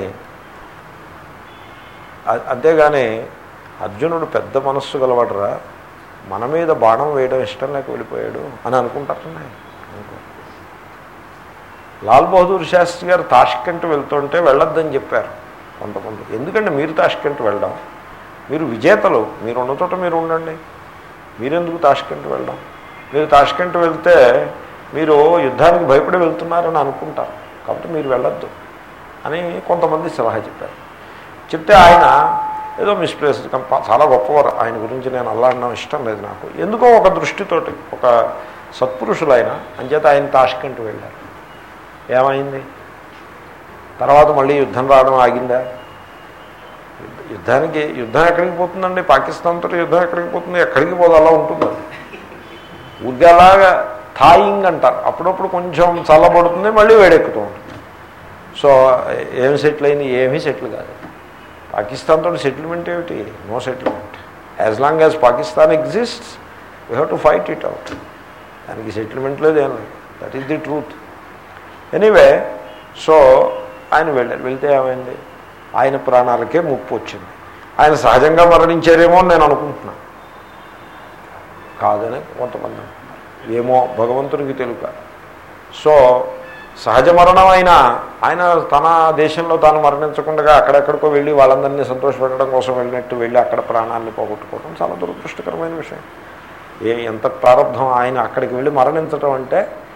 అ- అంతేగాని అర్జునుడు పెద్ద మనస్సు గలవాడరా మన మీద బాణం వేయడం ఇష్టం లేక వెళ్ళిపోయాడు అని అనుకుంటారనే అనుకో లాల్ బహదూర్ శాస్త్రి గారు తాష్కెంట్ వెళ్తుంటే వెళ్ళొద్దని చెప్పారు కొంతమంది ఎందుకంటే మీరు తాష్కెంట్ వెళ్ళడం మీరు విజేతలు మీరు ఉన్న చోట మీరు ఉండండి మీరెందుకు తాష్కెంట్ వెళ్ళడం మీరు తాష్కెంట్ వెళ్తే మీరు యుద్ధానికి భయపడి వెళ్తున్నారని అనుకుంటారు కాబట్టి మీరు వెళ్ళొద్దు అని కొంతమంది సలహా చెప్పారు చెప్తే ఆయన ఏదో మిస్ప్లేస్ చాలా గొప్పవారు ఆయన గురించి నేను అల్లా అనడం ఇష్టం లేదు నాకు ఎందుకో ఒక దృష్టితోటి ఒక సత్పురుషులు ఆయన అంచేత ఆయన తాష్కెంట్ వెళ్ళారు ఏమైంది తర్వాత మళ్ళీ యుద్ధం రావడం ఆగిందా యుద్ధానికి యుద్ధం ఎక్కడికి పోతుందండి పాకిస్తాన్తో యుద్ధం ఎక్కడికి పోతుంది ఎక్కడికి పోదు అలా ఉంటుంది అది. ఊరికే అలాగా థాయింగ్ అంటారు అప్పుడప్పుడు కొంచెం చల్లబడుతుంది మళ్ళీ వేడెక్కుతూ ఉంటుంది సో ఏమి సెటిల్ అయింది ఏమీ సెటిల్ కాదు పాకిస్తాన్తో సెటిల్మెంట్ ఏమిటి no settlement as long as Pakistan exists we have to fight it out దానికి సెటిల్మెంట్ లేదు ఏం లేదు that is the truth anyway so ఆయన వెళ్ళారు వెళ్తే ఏమైంది ఆయన ప్రాణాలకే ముప్పు వచ్చింది ఆయన సహజంగా మరణించారేమో అని నేను అనుకుంటున్నాను కాదని కొంతమంది అంటున్నారు. ఏమో భగవంతునికి తెలుక సో సహజ మరణం అయినా ఆయన తన దేశంలో తాను మరణించకుండా అక్కడెక్కడికో వెళ్ళి వాళ్ళందరినీ సంతోషపెట్టడం కోసం వెళ్ళినట్టు వెళ్ళి అక్కడ ప్రాణాన్ని పోగొట్టుకోవడం చాలా దురదృష్టకరమైన విషయం ఏ ఎంత ప్రారంభం ఆయన అక్కడికి వెళ్ళి మరణించడం అంటే